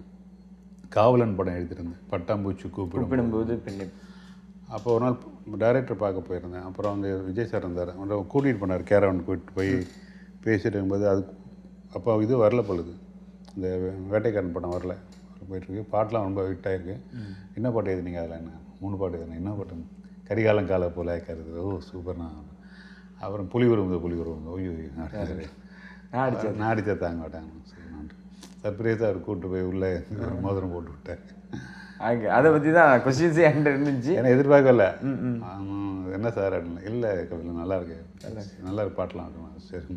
காவலன் படம் எழுதியிருந்தேன் பட்டாம்பூச்சி கூப்பிடும் கூப்பிடும்போது பெண்ணு அப்போ ஒரு நாள் டைரக்டர் பார்க்க போயிருந்தேன் அப்புறம் வந்து விஜய் சார் இருந்தார் அவரை கூட்டிகிட்டு போனார் கேரவன் கூட்டிட்டு போய் பேசிட்டு இருக்கும்போது அது அப்போ இது வரல பொழுது இந்த வேட்டைக்காரன் படம் வரல போயிட்டுருக்கு பாட்டெலாம் ரொம்ப ஹிட் ஆயிருக்கு என்ன பாட்டு எழுதுனீங்க அதில் என்ன மூணு பாட்டு எழுதுனேன் என்ன பாட்டு கரிகாலம் கால போல கருது ஓ சூப்பர்ண்ணா அப்புறம் புலி உருவுங்க புலி உருவுங்க ஓய்யோ அப்படின்னு நான் அடிச்சேன் நான் அடித்தா தாங்க மாட்டாங்க சரி நன்றி சர்ப்ரைஸாக அவர் கூப்பிட்டு போய் உள்ளே ஒரு மோதிரம் போட்டு விட்டேன் அங்கே அதை பற்றி தான் கொஸ்டின்ஸே என்கிட்ட இருந்துச்சு ஏன்னா எதிர்பார்க்கல ஆமாம் என்ன சார் அப்படின்னு இல்லை கபில நல்லா இருக்கு நல்லா இருக்கு பாட்டெலாம் அப்படின்னு சரி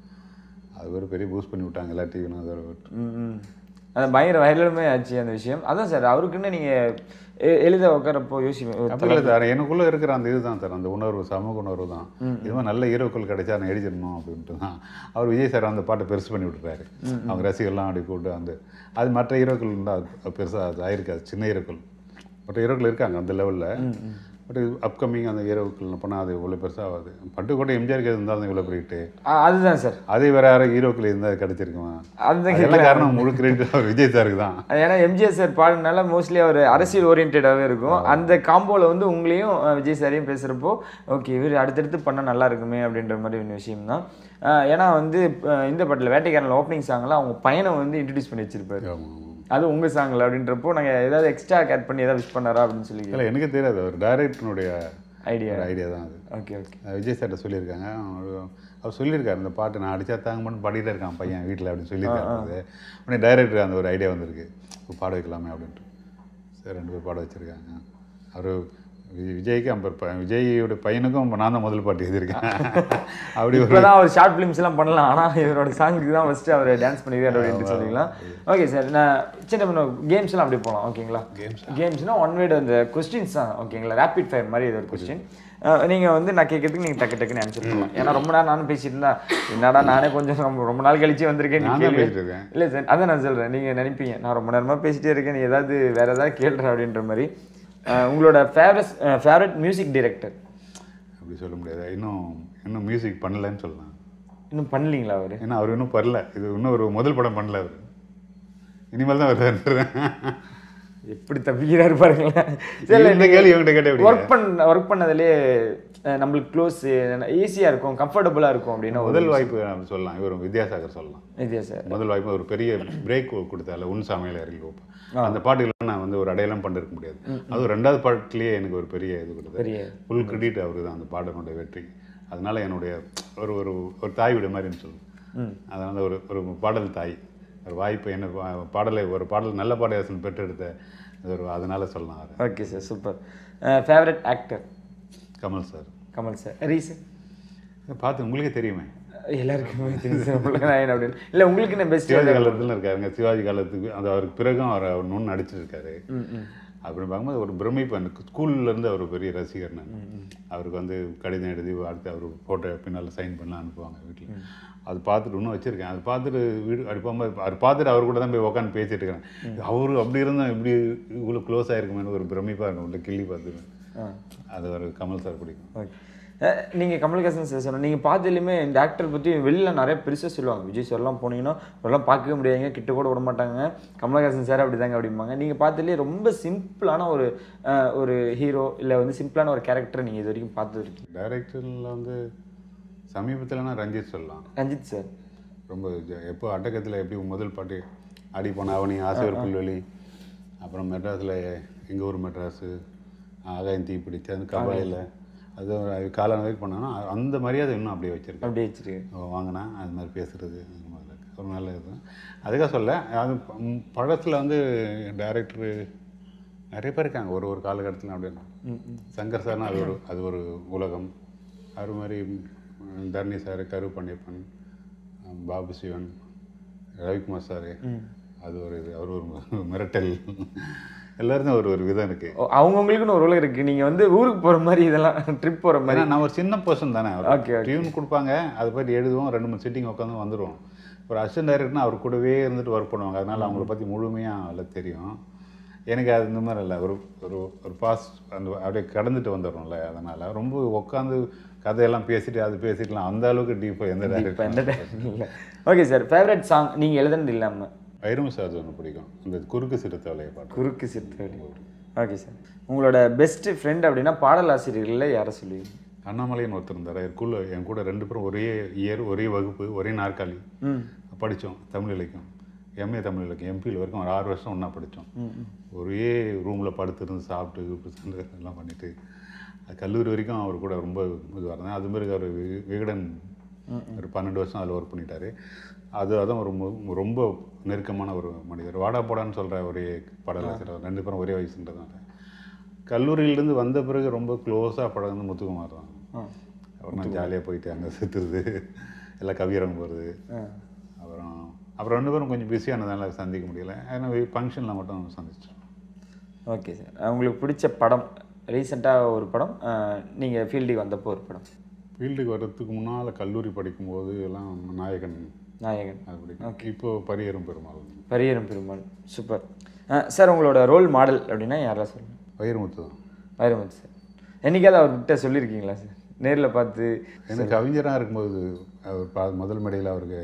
அது ஒரு பெரிய பூஸ்ட் பண்ணி விட்டாங்க எல்லா டிவியும் அதை விட்டு ம் ம் அது பயங்கர வைரலுமே ஆச்சு அந்த விஷயம் அதான் சார் அவருக்குன்னு நீங்கள் எளிதாக உட்காரப்போ யோசிப்பேன் அப்படி இல்லை சார் எனக்குள்ளே இருக்கிற அந்த இதுதான் சார் அந்த உணர்வு சமூக உணர்வு தான் இது மாதிரி நல்ல ஹீரோக்கள் கிடைச்சா நான் எழுதிடணும் அப்படின்ட்டு தான் அவர் விஜய் சார் அந்த பாட்டை பெருசு பண்ணி விட்டுறாரு அவங்க ரசிகர்லாம் அப்படி கூப்பிட்டு அந்த அது மற்ற ஹீரோக்கள் இருந்தால் அது பெருசாக அது ஆயிருக்காது சின்ன ஹீரோக்கள் மற்ற ஹீரோக்கள் இருக்காங்க அந்த லெவலில் பட் அப்கமிங் அந்த ஹீரோக்கள் பண்ணால் அது இவ்வளோ பெருசாக ஆகாது பட்டுக்கோட்டை எம்ஜிஆருக்கு இருந்தால் இவ்வளோ போயிட்டு அதுதான் சார் அதே வேற யாரும் ஹீரோக்கள் இருந்தால் அது கிடைச்சிருக்குமா அதுதான் அதெல்லாம் காரணம் முழு கிரெடிட் அவர் விஜய் சாருக்கு தான் ஏன்னா எம்ஜிஆர் சார் பாடுனால மோஸ்ட்லி அவர் அரசியல் ஓரியன்டாகவே இருக்கும் அந்த காம்போவில் வந்து உங்களையும் அஹ், விஜய் சாரையும் பேசுகிறப்போ ஓகே இவர் அடுத்தடுத்து பண்ணால் நல்லா இருக்குமே அப்படின்ற மாதிரி ஒரு விஷயம் தான் ஏன்னா வந்து அஹ், இந்த பாட்டில் வேட்டைக்காரன் ஓப்பனிங் சாங்கில் அவங்க பையனை வந்து இன்ட்ரடியூஸ் பண்ணி வச்சிருப்பாரு ஆமாம் ஆமாம் அது உங்கள் சாங்கில் அப்படின்றப்போ நாங்கள் ஏதாவது எக்ஸ்ட்ரா கேட் பண்ணி ஏதாவது விஷ் பண்ணாரா அப்படின்னு சொல்லி இல்லை எனக்கு தெரியாது அவர் டைரக்டருடைய ஐடியா ஒரு ஐடியா தான் அது ஓகே ஓகே அஹ் விஜய் சார்ட்ட சொல்லியிருக்காங்க அவர் அவர் சொல்லியிருக்காரு இந்த பாட்டு நான் அடிச்சா தாங்க மட்டும் பாடிட்டே இருக்கான் பையன் வீட்டில் அப்படின்னு சொல்லியிருக்காரு அது. உடனே டைரக்டர் அந்த ஒரு ஐடியா வந்திருக்கு இப்போ பாட வைக்கலாமே அப்படின்ட்டு சரி ரெண்டு பேர் பாட வச்சுருக்காங்க அவர் விஜய்க்கு அந்த விஜயோட பையனுக்கும் நான் தான் முதல் பாட்டு எழுதியிருக்கேன் அப்படி ஒரு இப்போதான் அவர் ஷார்ட் ஃபிலிம்ஸ் எல்லாம் பண்ணலாம் ஆனால் இவரோட சாங்குக்கு தான் ஃபஸ்ட்டு அவர் டான்ஸ் பண்ணிடுவார் அப்படின்ட்டு சொல்லிக்கலாம் ஓகே சார் நான் சின்ன கேம்ஸ்லாம் அப்படி போகலாம் ஓகேங்களா கேம்ஸ்னால் ஒன் வேர்டு அந்த கொஸ்டின்ஸ் தான் ஓகேங்களா ரேபிட் ஃபயர் மாதிரி இது ஒரு கொஸ்டின் நீங்கள் வந்து நான் கேட்கறதுக்கு நீங்கள் டக்கு டக்குன்னு ஆன்சர் பண்ணலாம் ஏன்னா ரொம்ப நேரம் நானும் பேசிட்டு இருந்தா என்னடா நானே கொஞ்சம் ரொம்ப- ரொம்ப நாள் கழிச்சு வந்திருக்கேன் நீ நான் தான் கேளு. பேசிட்டு இருக்கேன். இல்லை சார் அதான் நான் சொல்கிறேன் நீங்கள் நினைப்பீங்க நான் ரொம்ப நேரமாக பேசிட்டே இருக்கேன் நீ ஏதாவது வேறு ஏதாவது கேள்ற அப்படின்ற மாதிரி அஹ் உங்களோட ஃபேவரட் ஃபேவரட் மியூசிக் டைரக்டர் அப்படி சொல்ல முடியாது இன்னும் இன்னும் மியூசிக் பண்ணலன்னு சொல்லலாம் இன்னும் பண்ணலீங்களா அவர் ஏன்னா அவர் இன்னும் பண்ணல இது இன்னும் ஒரு முதல் படம் பண்ணல அவர் இனிமேல் தான் வருதுன்றேன் எப்படி தப்பிக்கிறாரு பாருங்களேன் இந்த கேள்வி இவங்கிட்ட கேட்ட எப்படி ஒர்க் பண்ண ஒர்க் பண்ணதுலேயே அஹ் நம்மளுக்கு க்ளோஸ் ஈஸியாக இருக்கும் கம்ஃபர்டபுளாக இருக்கும் அப்படின்னா ஒரு முதல் வாய்ப்பு நம்ம சொல்லலாம் இவர் வித்யாசாகர் சொல்லலாம் இதே சார் முதல் வாய்ப்பு ஒரு பெரிய பிரேக் கொடுத்தால உன் சமையல் அறிவு அந்த பாட்டுகளை நான் வந்து ஒரு அடையாளம் பண்ணிருக்க முடியாது அது ரெண்டாவது பாட்டுலேயே எனக்கு ஒரு பெரிய இது கொடுத்தாரு பெரிய ஃபுல் கிரெடிட் அவருக்கு தான் அந்த பாடனுடைய வெற்றி அதனால என்னுடைய ஒரு ஒரு ஒரு தாய் வீடு மாதிரின்னு சொல்லுவேன் அதனால ஒரு ஒரு பாடல் தாய் ஒரு வாய்ப்பு என்ன பா- பாடலை ஒரு பாடல் நல்ல பாடலாசன் பெற்றெடுத்த அது ஒரு அதனால சொல்லலாம் அவர் okay sir super favourite actor Kamal sir Kamal sir reason பார்த்து உங்களுக்கே தெரியுமே எல்லாருக்குமே தெரியும் சார் உங்களுக்கு நான் என்ன அப்படின்னு இல்லை உங்களுக்கு என்ன பெஸ்ட் சிவாஜி காலத்துல இருக்காருங்க சிவாஜி காலத்துக்கு அது அவருக்கு பிறகும் அவர் அவர் நுண் நடிச்சிருக்காரு அப்படி பார்க்கும்போது ஒரு பிரமிப்பு எனக்கு ஸ்கூல்ல இருந்து அவர் பெரிய ரசிகர் நான் அவருக்கு வந்து கடிதம் எழுதி அடுத்து அவர் ஃபோட்டோ பின்னால் சைன் பண்ணலாம் அனுப்புவாங்க வீட்டில் அது பார்த்துட்டு இன்னும் வச்சிருக்கேன் அது பார்த்துட்டு வீடு அப்படி போகும்போது அவர் பார்த்துட்டு அவர் கூட தான் போய் உட்காந்து பேசிட்டு இருக்கிறேன் அவரு அப்படி இருந்தால் இப்படி இவ்வளோ க்ளோஸ் ஆயிருக்குமே ஒரு பிரமிப்பாக இருக்கும் உள்ள கிள்ளி பார்த்துருவேன் அது ஒரு கமல் சார் பிடிக்கும் ஓகே நீங்கள் கமல்ஹாசன் சார் சொன்ன நீங்கள் பார்த்ததுலையுமே இந்த ஆக்டர் பற்றி வெளியில் நிறைய பெருசாக சொல்லுவாங்க விஜய் சார்லாம் போனீங்கன்னா அவரெல்லாம் பார்க்கவே முடியாதுங்க கிட்ட கூட விட மாட்டாங்க கமல்ஹாசன் சார் அப்படி தாங்க அப்படிம்பாங்க நீங்கள் பார்த்ததுலேயே ரொம்ப சிம்பிளான ஒரு அஹ், ஒரு ஹீரோ இல்லை வந்து சிம்பிளான ஒரு கேரக்டர் நீங்கள் இது வரைக்கும் பார்த்து இருக்கீங்க டைரக்டரில் வந்து சமீபத்தில்னா ரஞ்சித் சொல்லலாம் ரஞ்சித் சார் ரொம்ப ஜ- எப்போ அடக்கத்தில் எப்படி முதல் பாட்டு ஆடி போன அவனி ஆசைவர் புல்வெளி அப்புறம் மெட்ராஸில் எங்கள் ஊர் மெட்ராஸு ஆகாயம் தீ பிடிச்சு அந்த கபாலியில் அது ஒரு காலம் வரைக்கும் பண்ணோன்னா அந்த மரியாதை இன்னும் அப்படியே வச்சுருக்கேன் அப்படியே வச்சுருக்கு வாங்கினா அது மாதிரி பேசுகிறது அது மாதிரி இருக்கு. ஒரு நல்ல இது அதுக்காக சொல்ல அது ப- படத்தில் வந்து டைரக்டரு நிறைய பேர் இருக்காங்க ஒரு ஒரு காலகட்டத்தில் அப்படின்னு சங்கர் சார்னா அது ஒரு அது ஒரு உலகம் அது மாதிரி ம், தரணி சார் கரு பண்டியப்பன் ம், பாபு சிவன் ரவிக்குமார் சார் அது ஒரு இது அவர் ஒரு மிரட்டல் எல்லாருக்கும் ஒரு ஒரு விதம் இருக்குது அவங்கவுங்களுக்குன்னு ஒரு உலகம் இருக்குது நீங்கள் வந்து ஊருக்கு போகிற மாதிரி இதெல்லாம் ட்ரிப் போகிற மாதிரி ஏன்னா நான் ஒரு சின்ன பர்சன் தானே Okay, okay. டியூன் கொடுப்பாங்க அதை போய் எழுதுவோம் ரெண்டு மூணு சிட்டிங் உட்காந்து வந்துடுவோம் ஒரு அசிஸ்டன்ட் டைரக்டர்னா அவர் கூடவே இருந்துட்டு ஒர்க் பண்ணுவாங்க அதனால அவங்கள பற்றி முழுமையாக எல்லாம் தெரியும் எனக்கு அது இந்த மாதிரி இல்லை ஒரு ஒரு ஒரு பாஸ் அந்த அப்படியே கடந்துட்டு வந்துடும்ல அதனால் ரொம்ப உட்காந்து கதையெல்லாம் பேசிட்டு அது பேசிக்கலாம் அந்த அளவுக்கு டீப்பாக எந்த இப்போ டேரக்டர் எந்த டைம் இல்லை ஓகே சார் ஃபேவரட் சாங் நீங்கள் எழுதுனது இல்லாமல் வைரம் சார்ஜ் ஒன்று பிடிக்கும் இந்த குறுக்கு சிறுத்தவளையை பாட்டு குறுக்கு சிறுத்தை ஓகே சார் உங்களோட பெஸ்ட் ஃப்ரெண்ட் அப்படின்னா பாடல் ஆசிரியர்களில் யாரை சொல்லுவீங்க அண்ணாமலைன்னு ஒருத்தர் இருந்தார் என் என் கூட ரெண்டு பேரும் ஒரே இயர் ஒரே வகுப்பு ஒரே நாற்காலி ம் படித்தோம் தமிழ் இலக்கியம் எம்ஏ தமிழ் இலக்கியம் எம்பியில் வரைக்கும் ஒரு ஆறு வருஷம் ஒன்றா படித்தோம் ஒரே ரூமில் படுத்திருந்து சாப்பிட்டு இப்படி எல்லாம் பண்ணிட்டு அது கல்லூரி வரைக்கும் அவர் கூட ரொம்ப இதுவாக இருந்தேன் அது மாதிரி அவர் வி- விகடன் ஒரு பன்னெண்டு வருஷம் அதில் ஒர்க் பண்ணிட்டாரு அது அதான் ஒரு மு- ரொம்ப நெருக்கமான ஒரு மனிதர் வாடா போடான்னு சொல்கிற ஒரே பாடலாசிரியர் ரெண்டு பேரும் ஒரே வயசுன்றதுனால கல்லூரியிலேருந்து வந்த பிறகு ரொம்ப க்ளோஸாக பழகுனது முத்துக்குமார் தான் அப்புறம் நான் ஜாலியாக போயிட்டு அங்கே சுற்றுறது எல்லாம் கவியரங்கம் போகிறது அப்புறம் அப்புறம் ரெண்டு பேரும் கொஞ்சம் பிஸியானதால சந்திக்க முடியல ஏன்னா ஃபங்க்ஷனில் மட்டும் சந்திச்சிட்டோம் ஓகே சார் உங்களுக்கு பிடிச்ச படம் ரீசெண்டாக ஒரு படம் நீங்கள் ஃபீல்டுக்கு வந்தப்போ ஒரு படம் ஃபீல்டுக்கு வர்றதுக்கு முன்னால் கல்லூரி படிக்கும்போது எல்லாம் நாயகன் நாயகன் அது பிடிக்கும் இப்போ பரியரும் பெருமாள் பரியரும் பெருமாள் சூப்பர் சார் உங்களோட ரோல் மாடல் அப்படின்னா யாரெல்லாம் சொல்லுங்கள் வைரமுத்து தான் வைரமுத்து சார் என்னைக்காவது அவர்கிட்ட சொல்லியிருக்கீங்களா சார் நேரில் பார்த்து எனக்கு கவிஞராக இருக்கும்போது அவர் பா முதல் மேடையில் அவருக்கு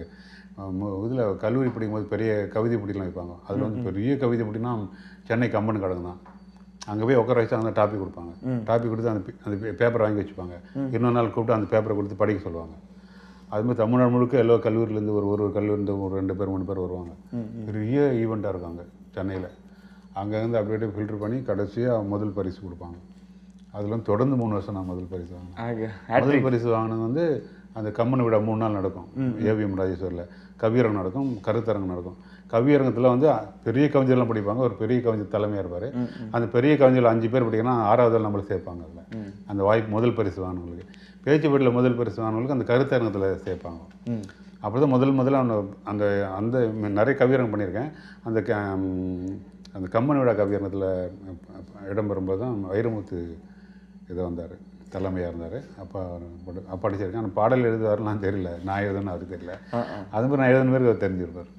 இதில் கல்லூரி படிக்கும்போது பெரிய கவிதை போட்டிலாம் வைப்பாங்க அதில் வந்து பெரிய கவிதை போட்டினா சென்னை கம்பன் கடங்க தான் அங்கே போய் உட்கார வச்சு அந்த டாபிக் கொடுப்பாங்க டாபிக் கொடுத்து அந்த பே- அந்த பேப்பரை வாங்கி வச்சுப்பாங்க இன்னொரு நாள் கூப்பிட்டு அந்த பேப்பரை கொடுத்து படிக்க சொல்லுவாங்க அது மாதிரி தமிழ்நாடு முழுக்க எல்லா கல்லூரியிலேருந்து ஒரு ஒரு கல்லூரிலேருந்து ஒரு ரெண்டு பேர் மூணு பேர் வருவாங்க பெரிய ஈவெண்ட்டாக இருக்காங்க சென்னையில் அங்கேருந்து அப்படியே ஃபில்டர் பண்ணி கடைசியாக முதல் பரிசு கொடுப்பாங்க அதில் தொடர்ந்து மூணு வருஷம் நான் முதல் பரிசு வாங்கினேன் ஆக முதல் பரிசு வாங்கினது வந்து அந்த கம்மன் விழா மூணு நாள் நடக்கும் ஏவிஎம் ராஜேஸ்வரில் கவியரங்கம் நடக்கும் கருத்தரங்கம் நடக்கும் கவியரங்கத்தில் வந்து பெரிய கவிஞர்லாம் படிப்பாங்க ஒரு பெரிய கவிஞர் தலைமையாக இருப்பார் அந்த பெரிய கவிஞர்கள் அஞ்சு பேர் படிக்கணும் ஆறாவது ஆள் நம்மளை சேர்ப்பாங்க அதில் அந்த வாய்ப்பு முதல் பரிசு வாங்கினவங்களுக்கு பேச்சு போட்டியில் முதல் பரிசு வாங்கினவங்களுக்கு அந்த கருத்தரங்கத்தில் சேர்ப்பாங்க அப்படி தான் முதல் முதல்ல அந்த அந்த அந்த நிறைய கவியரங்கம் பண்ணியிருக்கேன் அந்த க ம், அந்த கம்மன் விழா கவியரங்கத்தில் இடம்பெறும்போது தான் வைரமுத்து இதை வந்தார் தலைமையாக இருந்தார் அப்போ அப்போ படிச்சிருக்கேன் ஆனால் பாடல் எழுதுவாருலாம் தெரியல நான் எழுதுன்னு அவருக்கு தெரியல அது மாதிரி நான் எழுதுன பேருக்கு அவர் தெரிஞ்சிருப்பார்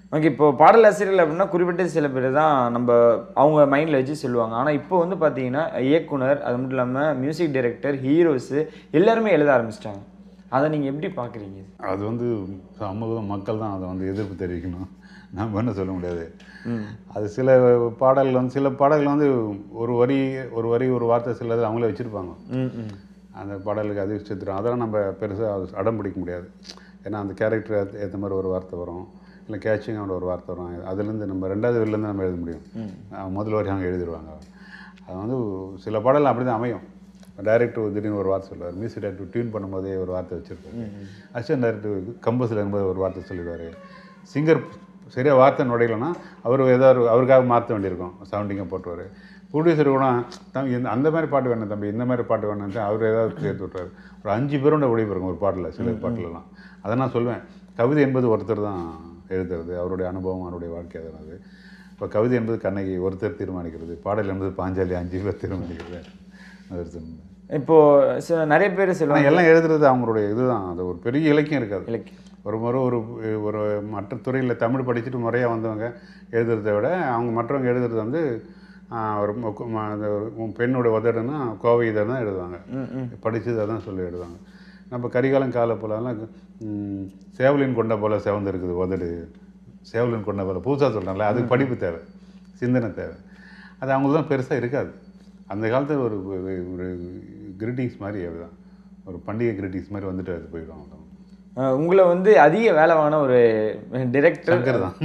ஓகே இப்போ பாடலாசிரியர்கள் அப்படின்னா குறிப்பிட்ட சில பேர் தான் நம்ம அவங்க மைண்டில் வச்சு சொல்லுவாங்க ஆனால் இப்போ வந்து பார்த்தீங்கன்னா இயக்குனர் அது மட்டும் இல்லாமல் மியூசிக் டைரக்டர் ஹீரோஸு எல்லாருமே எழுத ஆரம்பிச்சிட்டாங்க அதை நீங்கள் எப்படி பார்க்குறீங்க அது வந்து சமூகம் மக்கள் தான் அதை வந்து எதிர்ப்பு தெரிவிக்கணும் நம்ம என்ன சொல்ல முடியாது அது சில பாடல்கள் வந்து சில பாடல்கள் வந்து ஒரு வரி ஒரு வரி ஒரு வார்த்தை சிலது அவங்களே வச்சுருப்பாங்க ம் ம் அந்த பாடலுக்கு அது சித்திரம் அதெல்லாம் நம்ம பெருசாக அடம் பிடிக்க முடியாது ஏன்னா அந்த கேரக்டர் ஏற்ற மாதிரி ஒரு வார்த்தை வரும் இல்லை கேட்சிங்கான ஒரு வார்த்தை வரும் அதுலேருந்து நம்ம ரெண்டாவது வரிலேருந்து நம்ம எழுத முடியும் அஹ் முதல் வரி அவங்க எழுதிடுவாங்க அது வந்து சில பாடலாம் அப்படி தான் அமையும் டைரக்டர் திடீர்னு ஒரு வார்த்தை சொல்லுவார் மியூசிக் டைரக்டர் டியூன் பண்ணும்போதே ஒரு வார்த்தை வச்சுருப்பாரு அசிஸ்டன்ட் டைரக்டர் கம்போஸில் இருக்கும்போது ஒரு வார்த்தை சொல்லிடுவார் சிங்கர் சரியாக வார்த்தை நுழையலைன்னா அவர் ஏதாவது அவருக்காக மாற்ற வேண்டியிருக்கும் சவுண்டிங்கை போட்டுருவார் ப்ரொடியூசர் கூட தம்பி இந்த அந்த மாதிரி பாட்டு வேணும் தம்பி இந்த மாதிரி பாட்டு வேணும்னு அவர் ஏதாவது சேர்த்து விட்றாரு ஒரு அஞ்சு பேரோட ஒழிப்பு இருக்கும் ஒரு பாட்டில் சில பாட்டிலலாம் அதை நான் சொல்லுவேன் கவிதை என்பது ஒருத்தர் தான் எழுதுறது அவருடைய அனுபவம் அவருடைய வாழ்க்கை அதனால் அது இப்போ கவிதை என்பது கண்ணகி ஒருத்தர் தீர்மானிக்கிறது பாடல் என்பது பாஞ்சாலி அஞ்சு பேர் தீர்மானிக்கிறது அவர் சொன்னார் இப்போ சில நிறைய பேர் ஆனால் சொல்லுவாங்க எல்லாம் எழுதுறது அவங்களுடைய இதுதான் அது ஒரு பெரிய இலக்கியம் இருக்காது இலக்கியம். ஒரு முறை ஒரு ஒரு மற்ற துறையில் தமிழ் படிச்சுட்டு முறையாக வந்தவங்க எழுதுறதை விட அவங்க மற்றவங்க எழுதுறது வந்து ஆஹ், ஒரு மொ- ம- அந்த ஒரு உன் பெண்ணோட உதடுன்னா கோவை இதை தான் எழுதுவாங்க படிச்சதை தான் சொல்லி எழுதுவாங்க நம்ம கரிகாலம் கால போலலாம் ம், சேவலின் கொண்ட போல செவந்து இருக்குது உதடு சேவலின் கொண்ட போல புதுசாக சொல்கிறாங்களே அதுக்கு படிப்பு தேவை சிந்தனை தேவை அது அவங்களுக்கு தான் பெருசாக இருக்காது அந்த காலத்தில் ஒரு ஒரு- ஒரு கிரீட்டிங்ஸ் மாதிரி அதுதான் ஒரு பண்டிகை கிரீட்டிங்ஸ் மாதிரி வந்துட்டு அது போயிடும் அவ்வளவுதான். அஹ் உங்களை வந்து அதிக வேலை வாங்கின ஒரு டிரெக்டர் சங்கர் தான்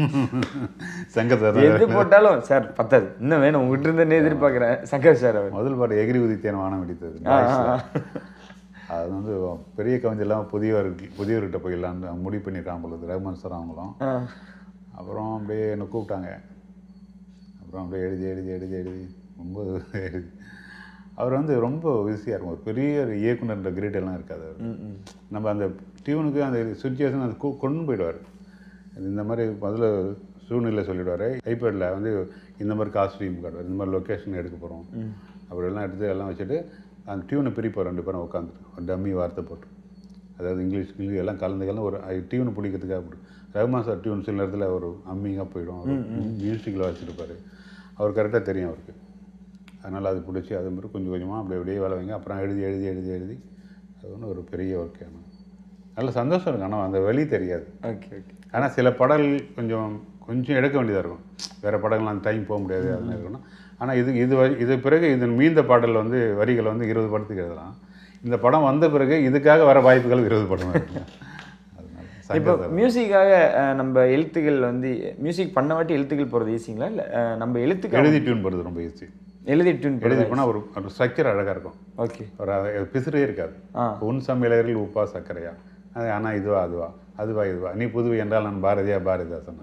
சங்கர் சார் எது போட்டாலும் சார் பத்தாது இன்னும் வேணும் உங்ககிட்ட இருந்து எதிர்பார்க்குறேன் சங்கர் சார் அவர் முதல் பாட்டு எகிரி உதித்தேன் வானம் வெடித்தது ஆ, Boys-ல. அது வந்து பெரிய கவிஞர்லாம் புதியவருக்கு புதியவர்கிட்ட போயிடலான்னு முடிவு பண்ணியிருக்காங்க பொழுது ரகுமான் சார் அவங்களும் ஆ. அப்புறம் அப்படியே என்னை கூப்பிட்டாங்க அப்புறம் அப்படியே எழுதி எழுதி எழுதி எழுதி ரொம்ப எழுதி அவர் வந்து ரொம்ப பிஸியாக இருக்கும் ஒரு பெரிய ஒரு இயக்குனர்ன்ற கிரேட் எல்லாம் இருக்காது அவர் நம்ம அந்த டியூனுக்கு அந்த சுச்சுவேஷன் அது கொ- கொண்டு போயிடுவார் இந்த மாதிரி முதல்ல சூழ்நிலை சொல்லிடுவார் ஐபேடில் வந்து இந்த மாதிரி காஸ்டியூம் காட்டுவார் இந்த மாதிரி லொக்கேஷன் எடுக்க போகிறோம் அப்படி எல்லாம் எடுத்து எல்லாம் வச்சுட்டு அந்த டியூனை பிரிப்போம் ரெண்டு பேரும் உட்காந்துட்டு ஒரு டம்மி வார்த்தை போட்டு அதாவது இங்கிலீஷ் இங்கிலீஷ் எல்லாம் கலந்து கலந்து ஒரு டியூனை பிடிக்கிறதுக்காக அப்படி ரகுமான் சார் டியூன் சில நேரத்தில் ஒரு அம்மிங்காக போயிடும் அவர் மியூசிக்கில் வச்சுருப்பாரு அவர் கரெக்டாக தெரியும் அவருக்கு அதனால் அது பிடிச்சி அது மாதிரி கொஞ்சம் கொஞ்சமாக அப்படி அப்படியே வேலை வைங்க அப்புறம் எழுதி எழுதி எழுதி எழுதி அது ஒன்று ஒரு பெரிய ஒர்க் ஆனால் நல்ல சந்தோஷம் இருக்கும் ஆனால் அந்த வழி தெரியாது ஓகே ஓகே ஆனால் சில படங்கள் கொஞ்சம் கொஞ்சம் எடுக்க வேண்டியதாக இருக்கும் வேறு படங்கள்லாம் டைம் போக முடியாது அதெல்லாம் இருக்கணும் ஆனால் இது இது வ- இது பிறகு இது மீந்த பாடல் வந்து வரிகள் வந்து இருபது படத்துக்கு எழுதலாம் இந்த படம் வந்த பிறகு இதுக்காக வர வாய்ப்புகள் இருபது படம் இருக்கும் அதனால இப்போ சங்கர் சார் மியூசிக்காக நம்ம எழுத்துக்கள் வந்து மியூசிக் பண்ண வாட்டி எழுத்துக்கள் போகிறது ஈஸிங்களா இல்லை நம்ம எழுத்துக்கள் எழுதி டியூன் போடுறது ரொம்ப ஈஸி எழுதி டியூன் எழுதி போனால் ஒரு ஒரு ஸ்ட்ரக்சர் அழகாக இருக்கும் ஓகே ஒரு அது பிசுறே இருக்காது ஆ. உன் சமையலரில் உப்பா சர்க்கரையா அது ஆனால் இதுவா அதுவா அதுவா இதுவா நீ புதுவை என்றால் நான் பாரதியா பாரதிதாசன்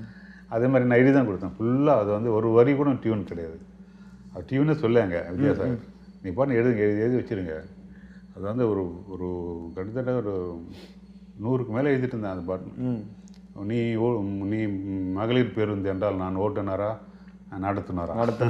அதே மாதிரி நான் எழுதி தான் கொடுத்தேன் ஃபுல்லாக அது வந்து ஒரு வரி கூட டியூன் கிடையாது அது டியூனே சொல்லுங்க வித்யாசாகர் நீ பாட்டு எழுதுங்க எழுதி எழுதி வச்சிருங்க அது வந்து ஒரு ஒரு கிட்டத்தட்ட ஒரு நூறுக்கு மேலே எழுதிட்டு இருந்தேன் அந்த பாட்டு நீ ஓ- நீ மகளிர் பேருந்து என்றால் நான் ஓட்டுநரா நடத்துனரா நடத்து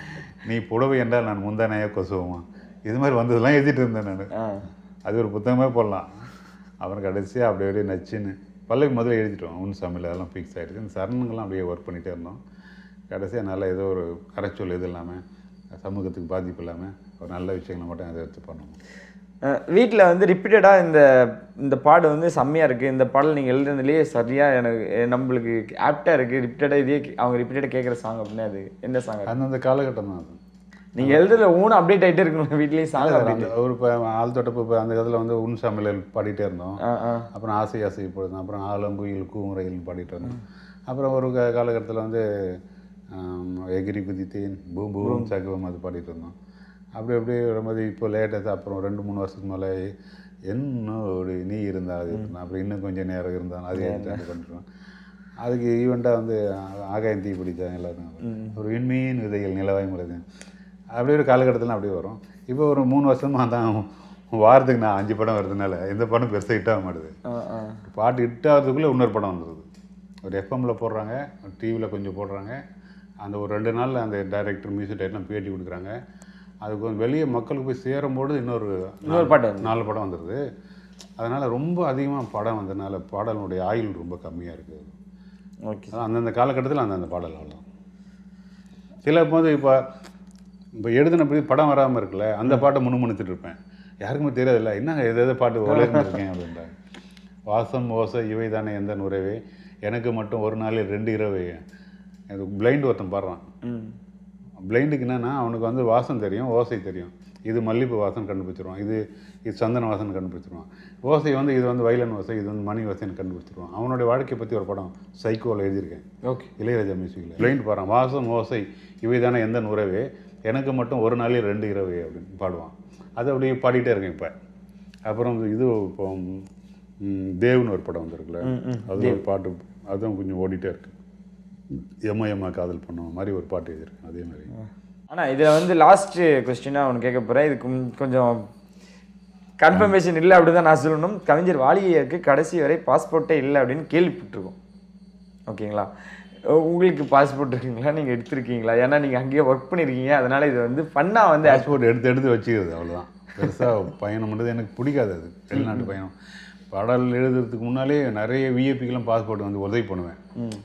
நீ புடவை என்றால் நான் முந்தானையா கொசுவமா இது மாதிரி வந்ததெல்லாம் எழுதிட்டு இருந்தேன் நான் ஆ அது ஒரு புத்தகமே போடலாம் அப்புறம் கடைசியாக அப்படியே அப்படியே நச்சுன்னு பல்லவி முதல்ல எழுதிட்டோம் உன் சமையல் அதெல்லாம் ஃபிக்ஸ் ஆகிடுச்சு இந்த சரணங்கள்லாம் அப்படியே ஒர்க் பண்ணிகிட்டே இருந்தோம் கடைசியாக நல்லா ஏதோ ஒரு அரைச்சொல் இது இல்லாமல் சமூகத்துக்கு பாதிப்பு இல்லாமல் ஒரு நல்ல விஷயங்களை மட்டும் அதை எடுத்து பண்ணணும் வீட்டில் வந்து ரிப்பீட்டடாக இந்த இந்த பாடு வந்து செம்மையாக இருக்குது இந்த பாடல் நீங்கள் எழுதுனதுலேயே சரியாக எனக்கு எ- நம்மளுக்கு ஆப்டாக இருக்குது ரிப்பீட்டடாக இதே கே- அவங்க ரிப்பீட்டடாக கேட்குற சாங் அப்படின்னா அது என்ன சாங் அந்தந்த காலகட்டம் தான் அது நீங்கள் எழுதுல ஊனும் அப்டேட் ஆகிட்டே இருக்கணும் வீட்லேயும் சாங் அப்படி ஒரு இப்போ ஆள் தொட்டப்பு இப்போ அந்த காலத்தில் வந்து உன் சமையல் பாடிட்டே இருந்தோம் ஆ ஆ அப்புறம் ஆசை ஆசை போடுறோம் அப்புறம் ஆலங்குயில் கூமுறையில் பாடிட்டு இருந்தோம் அப்புறம் ஒரு கா- காலகட்டத்தில் வந்து ஆம், எகிரி குதித்தேன் பூம் பூம் சகுவம் அது பாடிட்டு இருந்தோம் அப்படி அப்படியே வரும்போது இப்போ லேட்டஸ்ட் அப்புறம் ரெண்டு மூணு வருஷத்துக்கு மேலே என்னோடு நீ இருந்தால் அது இருந்தா. அப்புறம் இன்னும் கொஞ்சம் நேரம் இருந்தாலும் அது எடுத்து பண்ணிட்டுருவோம் அதுக்கு ஈவெண்ட்டாக வந்து ஆ- ஆகாயம் தீ பிடிச்சாங்க எல்லாரும் ஒரு விண்மீன் விதைகள் நிலவாய் முறைது அப்படியே ஒரு காலகட்டத்தில் அப்படியே வரும் இப்போ ஒரு மூணு வருஷமாக தான் வாரத்துக்கு நான் அஞ்சு படம் வருதுனால எந்த படம் பெருசாக ஹிட் ஆக மாட்டுது ஆ ஆ பாட்டு ஹிட் ஆகிறதுக்குள்ளே இன்னொரு படம் வந்துடுது ஒரு எஃப்எம்ல போடுறாங்க டிவியில் கொஞ்சம் போடுறாங்க அந்த ஒரு ரெண்டு நாளில் அந்த டைரக்டர் மியூசிக் டைரக்டர்லாம் பேட்டி கொடுக்குறாங்க அதுக்கு கொஞ்சம் வெளியே மக்களுக்கு போய் சேரும்போது இன்னொரு இன்னொரு பாட்டு வருது. நாலு படம் வந்துடுது அதனால் ரொம்ப அதிகமாக படம் வந்ததுனால பாடலுடைய ஆயுள் ரொம்ப கம்மியாக இருக்குது ஓகே அதான் அந்தந்த காலகட்டத்தில் அந்தந்த பாடல் அவ்வளோ சில போது இப்போ இப்போ எழுதினபடி படம் வராமல் இருக்குல்ல அந்த பாட்டை முணுமுணுத்துட்டு இருப்பேன் யாருக்குமே தெரியாதுல்ல என்னங்க எது எது பாட்டு உலகம் இருக்கேன் அப்படின்றாங்க வாசம் ஓசை இவை தானே எந்த நுறவே எனக்கு மட்டும் ஒரு நாளில் ரெண்டு இரவு அது பிளைண்ட் ஒருத்தன் பாடுறான் ம் பிளைண்டுக்கு என்னன்னா அவனுக்கு வந்து வாசம் தெரியும் ஓசை தெரியும் இது மல்லிகைப்பூ வாசம் கண்டுபிடிச்சிருவான் இது இது சந்தன வாசம் கண்டுபிடிச்சிருவான் ஓசை வந்து இது வந்து வைலன் ஓசை இது வந்து மணி ஓசைன்னு கண்டுபிடிச்சிருவான் அவனுடைய வாழ்க்கையை பற்றி ஒரு படம் சைக்கோவில் எழுதியிருக்கேன் ஓகே இளையராஜா மியூசிக்கில் பிளைண்ட் பாடுறான் வாசம் ஓசை இவை தானே எந்த உறவே எனக்கு மட்டும் ஒரு நாளில் ரெண்டு இரவு அப்படின்னு பாடுவான் அது அப்படியே பாடிட்டே இருக்கேன் இப்போ அப்புறம் இது இப்போ ம், தேவ்னு ஒரு படம் வந்திருக்குல்ல அது ஒரு பாட்டு அதுவும் கொஞ்சம் ஓடிட்டே இருக்கு எம்மா எம்மா காதல் பண்ணோம் மாதிரி ஒரு பாட்டு எழுதியிருக்கேன் அதே மாதிரி ஆனால் இதில் வந்து லாஸ்ட் கொஸ்டினாக ஒன்று கேட்க போகிறேன் இது கொஞ்~ கொஞ்சம் கன்ஃபர்மேஷன் இல்லை அப்படி தான் நான் சொல்லணும் கவிஞர் வாலியருக்கு கடைசி வரை பாஸ்போர்ட்டே இல்லை அப்படின்னு கேள்விப்பட்டிருக்கோம் ஓகேங்களா உ- உங்களுக்கு பாஸ்போர்ட் இருக்குங்களா நீங்கள் எடுத்திருக்கீங்களா ஏன்னா நீங்கள் அங்கேயே ஒர்க் பண்ணியிருக்கீங்க அதனால் இது வந்து ஃபன்னாக வந்து பாஸ்போர்ட் எடுத்து எடுத்து வச்சுக்கிறது அவ்வளோதான் பெருசாக பயணம் பண்ணுறது எனக்கு பிடிக்காது அது வெளிநாட்டு பயணம் பாடல் எழுதுறதுக்கு முன்னாலே நிறைய விஐபிக்கெலாம் பாஸ்போர்ட் வந்து உதவி பண்ணுவேன்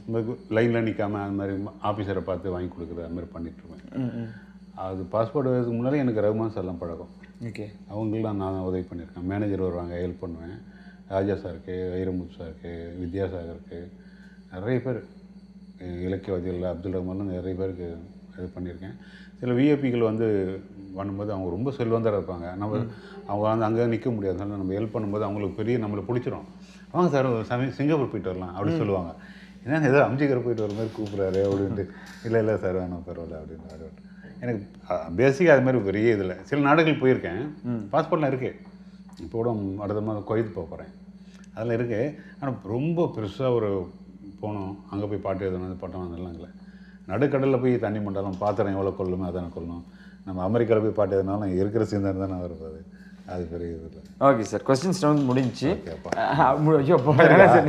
லைனில் நிற்காம அந்த மாதிரி ஆஃபீஸரை பார்த்து வாங்கி கொடுக்குறது அது மாதிரி பண்ணிட்டு இருப்பேன் ம் ம் அது பாஸ்போர்ட் எழுதுறதுக்கு முன்னாலே எனக்கு ரகுமான் சார்லாம் பழக்கம் ஓகே அவங்களும் நான் தான் உதவி பண்ணியிருக்கேன் மேனேஜர் வருவாங்க ஹெல்ப் பண்ணுவேன் ராஜா சாருக்கு வைரமுத்து சாருக்கு வித்யாசாகருக்கு நிறைய பேர் அஹ் இலக்கியவாதிகள் அப்துல் ரஹ்மான்லாம் நிறைய பேருக்கு இது பண்ணியிருக்கேன் சில விஐபிகள் வந்து பண்ணும்போது அவங்க ரொம்ப செல்வந்தராக இருப்பாங்க நம்ம அவங்க வந்து அங்கே நிற்க முடியாது அதனால நம்ம ஹெல்ப் பண்ணும்போது அவங்களுக்கு பெரிய நம்மளை பிடிச்சிரும் வாங்க சார் ஒரு சமயம் சிங்கப்பூர் போயிட்டு வரலாம் அப்படின்னு சொல்லுவாங்க என்னங்க ஏதோ அம்ஜிகர் போயிட்டு வர மாதிரி கூப்பிட்றாரு அப்படின்ட்டு இல்லை இல்லை சார் வேணாம் பரவாயில்ல அப்படின்னு எனக்கு பேசிக்காக அது மாதிரி பெரிய இதில் சில நாடுகள் போயிருக்கேன் பாஸ்போர்ட்லாம் இருக்குது இப்போ கூட அடுத்த மாதம் குவைத் போக போகிறேன் அதில் இருக்குது ஆனால் ரொம்ப பெருசாக ஒரு போகணும் அங்கே போய் பாட்டு எழுதணும் பட்டம் அதெல்லாம் இல்லை நடுக்கடலில் போய் தண்ணி மண்டாலும் பாத்திரம் எவ்வளோ கொள்ளுமோ அதானே கொள்ளணும் நம்ம அமெரிக்காவில் போய் பாட்டு எழுதினாலும் இருக்கிற சிந்தனை தானே வருது அது பெரிய இது இல்லை ஓகே சார் கொஸ்டின்ஸ் வந்து முடிஞ்சு ஓகேப்பா.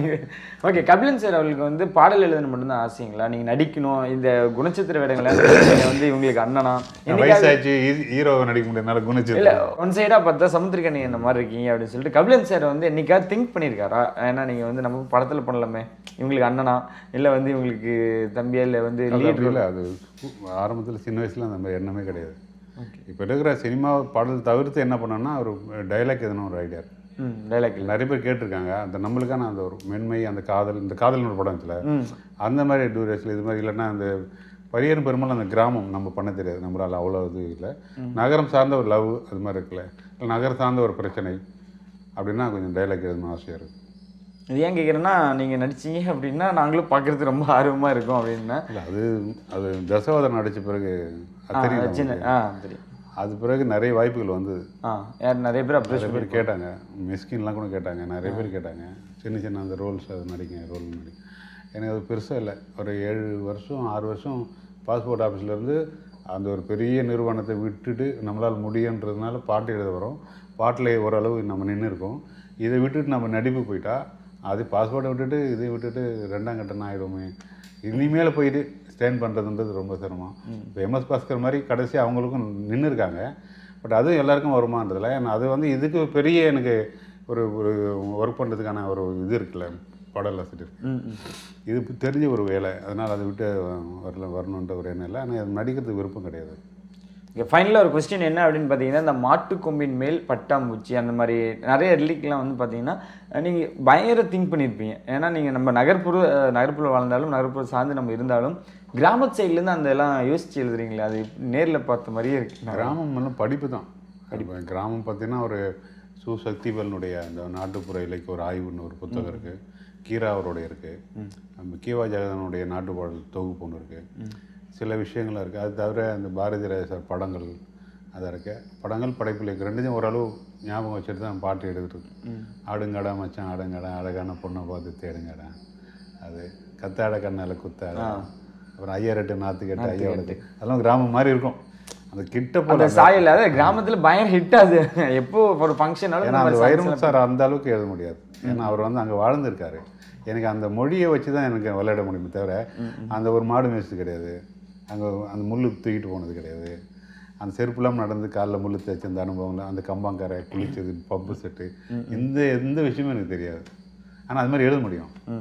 ஓகே கபிலன் சார் அவர்களுக்கு வந்து பாடல் எழுதணும் மட்டும்தான் ஆசைங்களா நீங்கள் நடிக்கணும் இந்த குணச்சித்திர வேடங்களை நீங்க வந்து இவங்களுக்கு அண்ணனா என்னைக்காவது வயசாச்சு ஹீரோவை நடிக்க முடியாதனால குணிச்சு இல்ல ஒன் சைடா பார்த்தா சமுத்திரக்கணி இந்த மாதிரி இருக்கீங்க அப்படின்னு சொல்லிட்டு கபிலன் சார் வந்து என்னைக்காவது திங்க் பண்ணியிருக்காரா ஏன்னா நீங்க வந்து நம்ம படத்துல பண்ணலாமே இவங்களுக்கு அண்ணனா இல்ல வந்து இவங்களுக்கு தம்பியா இல்ல வந்து அது லீட் அப்படி இல்லை அது ஆரம்பத்தில் சின்ன வயசுல அந்த மாதிரி எண்ணமே கிடையாது இப்போ இருக்கிற சினிமா பாடல் தவிர்த்து என்ன பண்ணோன்னா ஒரு டைலாக் எதுனா ஒரு ஐடியா இருக்கு ம் டைலாக் இல்ல நிறைய பேர் கேட்டிருக்காங்க அந்த நம்மளுக்கான அந்த ஒரு மென்மை அந்த காதல் இந்த காதல்னு ஒரு படம் இருக்குல்ல அந்த மாதிரி டூரேஷில் இது மாதிரி இல்லைன்னா அந்த பரியர் பெருமாள் அந்த கிராமம் நம்ம பண்ண தெரியாது நம்மளால் அவ்வளோ இது இல்லை நகரம் சார்ந்த ஒரு லவ் அது மாதிரி இருக்குல்ல இல்லை நகரம் சார்ந்த ஒரு பிரச்சனை அப்படின்னா கொஞ்சம் டைலாக் எழுதணும் ஆசையாக இருக்குது இது ஏன் கேட்குறேன்னா நீங்க நடிச்சீங்க அப்படின்னா நாங்களும் பார்க்கறதுக்கு ரொம்ப ஆர்வமா இருக்கோம் அப்படின்னா இல்லை அது அது தசவதன் நடித்த பிறகு அது ஆ, தெரியும் சின்ன நமக்கு. ஆ தெரியும் அது பிறகு நிறைய வாய்ப்புகள் வந்தது ஆ யார் நிறைய பேர் அப்ரோச் நிறைய பேர் கேட்டாங்க மிஸ்கின்லாம் கூட கேட்டாங்க நிறைய பேர் கேட்டாங்க சின்ன சின்ன அந்த ரோல்ஸ் அது நடிங்க ரோல் நடிங்க எனக்கு அது பெருசாக இல்லை ஒரு ஏழு வருஷம் ஆறு வருஷம் பாஸ்போர்ட் ஆஃபீஸ்லேருந்து அந்த ஒரு பெரிய நிறுவனத்தை விட்டுட்டு நம்மளால் முடியுன்றதுனால பாட்டு எழுத வரோம் பாட்டில் ஓரளவு நம்ம நின்று இருக்கோம் இதை விட்டுட்டு நம்ம நடிப்பு போயிட்டா அது பாஸ்போர்ட்டை விட்டுட்டு இதை விட்டுட்டு ரெண்டாம் கட்டணம் ஆகிடுமே இனிமேல் போயிட்டு ஸ்டேண்ட் பண்ணுறதுன்றது ரொம்ப சிரமம் இப்போ எம்எஸ் பாஸ்கர் மாதிரி கடைசி அவங்களுக்கும் நின்று இருக்காங்க பட் அதுவும் எல்லாருக்கும் வருமானதில்ல ஏன்னா அது வந்து இதுக்கு பெரிய எனக்கு ஒரு ஒரு ஒர்க் பண்ணுறதுக்கான ஒரு இது இருக்குல்ல பாடல் ஆசிரியர் ம் ம் இது தெரிஞ்ச ஒரு வேலை அதனால் அதை விட்டு வரல வரணுன்ற ஒரு எண்ணம் இல்லை ஆனால் அது நடிக்கிறதுக்கு விருப்பம் கிடையாது இங்கே ஃபைனலாக ஒரு கொஸ்டின் என்ன அப்படின்னு பார்த்தீங்கன்னா இந்த மாட்டுக்கொம்பின் மேல் பட்டாம்பூச்சி அந்த மாதிரி நிறைய ரிலீக்லாம் வந்து பார்த்தீங்கன்னா நீங்கள் பயங்கர திங்க் பண்ணியிருப்பீங்க ஏன்னா நீங்கள் நம்ம நகர்ப்புற அஹ், நகர்ப்புற வாழ்ந்தாலும் நகர்ப்புற சார்ந்து நம்ம இருந்தாலும் கிராமத்து சைட்லேருந்து அந்த எல்லாம் யோசிச்சு எழுதுறீங்களே அது நேரில் பார்த்த மாதிரியே இருக்கு கிராமம் எல்லாம் படிப்பு தான் இப்போ கிராமம் பார்த்தீங்கன்னா ஒரு சு சக்திவேலனுடைய அந்த நாட்டுப்புற இலக்கிய ஒரு ஆய்வுன்னு ஒரு புத்தகம் இருக்குது கீரா அவருடைய இருக்குது நம்ம கீவா ஜெகதனுடைய நாட்டுப்பாடல் தொகுப்பு ஒன்று இருக்குது சில விஷயங்கள்லாம் இருக்குது அது தவிர அந்த பாரதி ராஜா சார் படங்கள் அதாக இருக்கு படங்கள் படைப்பில் இருக்குது ரெண்டுத்தையும் ஓரளவு ஞாபகம் வச்சுட்டு தான் பாட்டு எடுத்துட்டு ஆடுங்கடா மச்சான் ஆடுங்கடா அழகான பொண்ணை பார்த்து தேடுங்கடா அது கத்தாட கண்ணால குத்தாட அப்புறம் ஐயரெட்டு நாற்று கட்டு ஐயாவோட அதெல்லாம் கிராமம் மாதிரி இருக்கும் அந்த கிட்ட போல அந்த சாயல் அதாவது கிராமத்துல பயங்கர ஹிட் அது எப்போ ஒரு ஃபங்க்ஷனாலும் ஏன்னா அந்த வைரமுத்து சார் அந்த அளவுக்கு எழுத முடியாது ஏன்னா அவர் வந்து அங்கே வாழ்ந்திருக்காரு எனக்கு அந்த மொழியை வச்சு தான் எனக்கு விளையாட முடியுமே தவிர அந்த ஒரு மாடு மேய்ச்சது கிடையாது அங்கே அந்த முள்ளு தூக்கிட்டு போனது கிடையாது அந்த செருப்புலாம் நடந்து காலில் முள்ளு தேய்ச்சி அந்த அனுபவம்ல அந்த கம்பாங்கரை குளிச்சது பப்பு செட்டு இந்த எந்த விஷயமும் எனக்கு தெரியாது ஆனால் அது மாதிரி எழுத முடியும்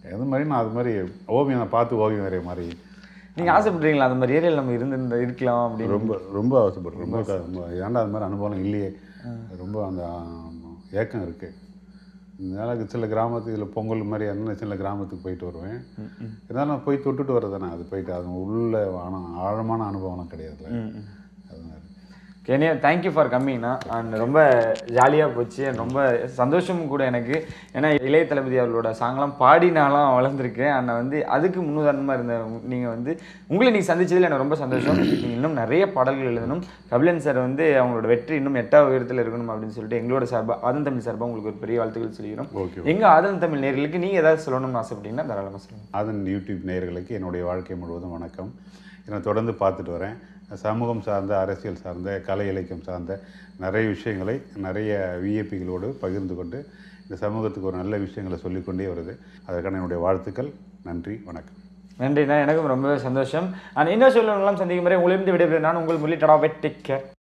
எது மாதிரி நான் அது மாதிரி ஓவியம் நான் பார்த்து ஓவியம் வரைய மாதிரி நீங்கள் ஆசைப்படுறீங்களா அந்த மாதிரி ஏரியாவில் நம்ம இருந்து இருக்கலாம் அப்படின்னு ரொம்ப ரொம்ப அவசரப்படுறேன் ரொம்ப க- ரொம்ப ஏன்டா அது மாதிரி அனுபவம் இல்லையே ரொம்ப அந்த ஆ, ஏக்கம் இருக்குது இதனால சில கிராமத்துக்கு இல்லை பொங்கல் மாதிரி என்ன சில கிராமத்துக்கு போயிட்டு வருவேன் இருந்தாலும் நான் போய் தொட்டுட்டு வர்றதானே அது போயிட்டு அது உள்ள ஆன ஆழமான அனுபவம்லாம் கிடையாதுல்ல அது மாதிரி கேனியா தேங்க்யூ ஃபார் கம்மிங்ண்ணா அண்ட் ரொம்ப ஜாலியாக போச்சு and ரொம்ப சந்தோஷமும் கூட எனக்கு ஏன்னா இளைய தளபதி அவர்களோட சாங்லாம் பாடினாலாம் வளர்ந்துருக்கேன் அண்ட் வந்து அதுக்கு முன்னுதாரணமாக இருந்த நீங்கள் வந்து உங்களை நீங்கள் சந்திச்சதில் எனக்கு ரொம்ப சந்தோஷம் நீங்கள் இன்னும் நிறைய பாடல்கள் எழுதணும் கபிலன் சார் வந்து அவங்களோட வெற்றி இன்னும் எட்டாவது உயரத்தில் இருக்கணும் அப்படின்னு சொல்லிட்டு எங்களோட சார்பாக ஆதன் தமிழ் சார்பாக உங்களுக்கு ஒரு பெரிய வாழ்த்துக்கள் சொல்லிக்கிறோம் ஓகே எங்கள் ஆதன் தமிழ் நேர்களுக்கு நீங்கள் ஏதாவது சொல்லணும்னு ஆசைப்பட்டீங்கன்னா தாராளமாக சொல்லுங்கள் அதன் யூடியூப் நேயர்களுக்கு என்னுடைய வாழ்க்கை முழுவதும் வணக்கம் இதை தொடர்ந்து பார்த்துட்டு வரேன் சமூகம் சார்ந்த அரசியல் சார்ந்த கலை இலக்கியம் சார்ந்த நிறைய விஷயங்களை நிறைய விஐபிகளோடு பகிர்ந்து கொண்டு இந்த சமூகத்துக்கு ஒரு நல்ல விஷயங்களை சொல்லிக்கொண்டே வருது அதற்கான என்னுடைய வாழ்த்துக்கள் நன்றி வணக்கம் நன்றிண்ணா எனக்கும் ரொம்பவே சந்தோஷம் அண்ட் இன்னும் சொல்லணும்லாம் சந்திக்கும் முறை உங்களிருந்து விடைபெறும் நான் உங்கள் முரளி டடா வெட்டிக்க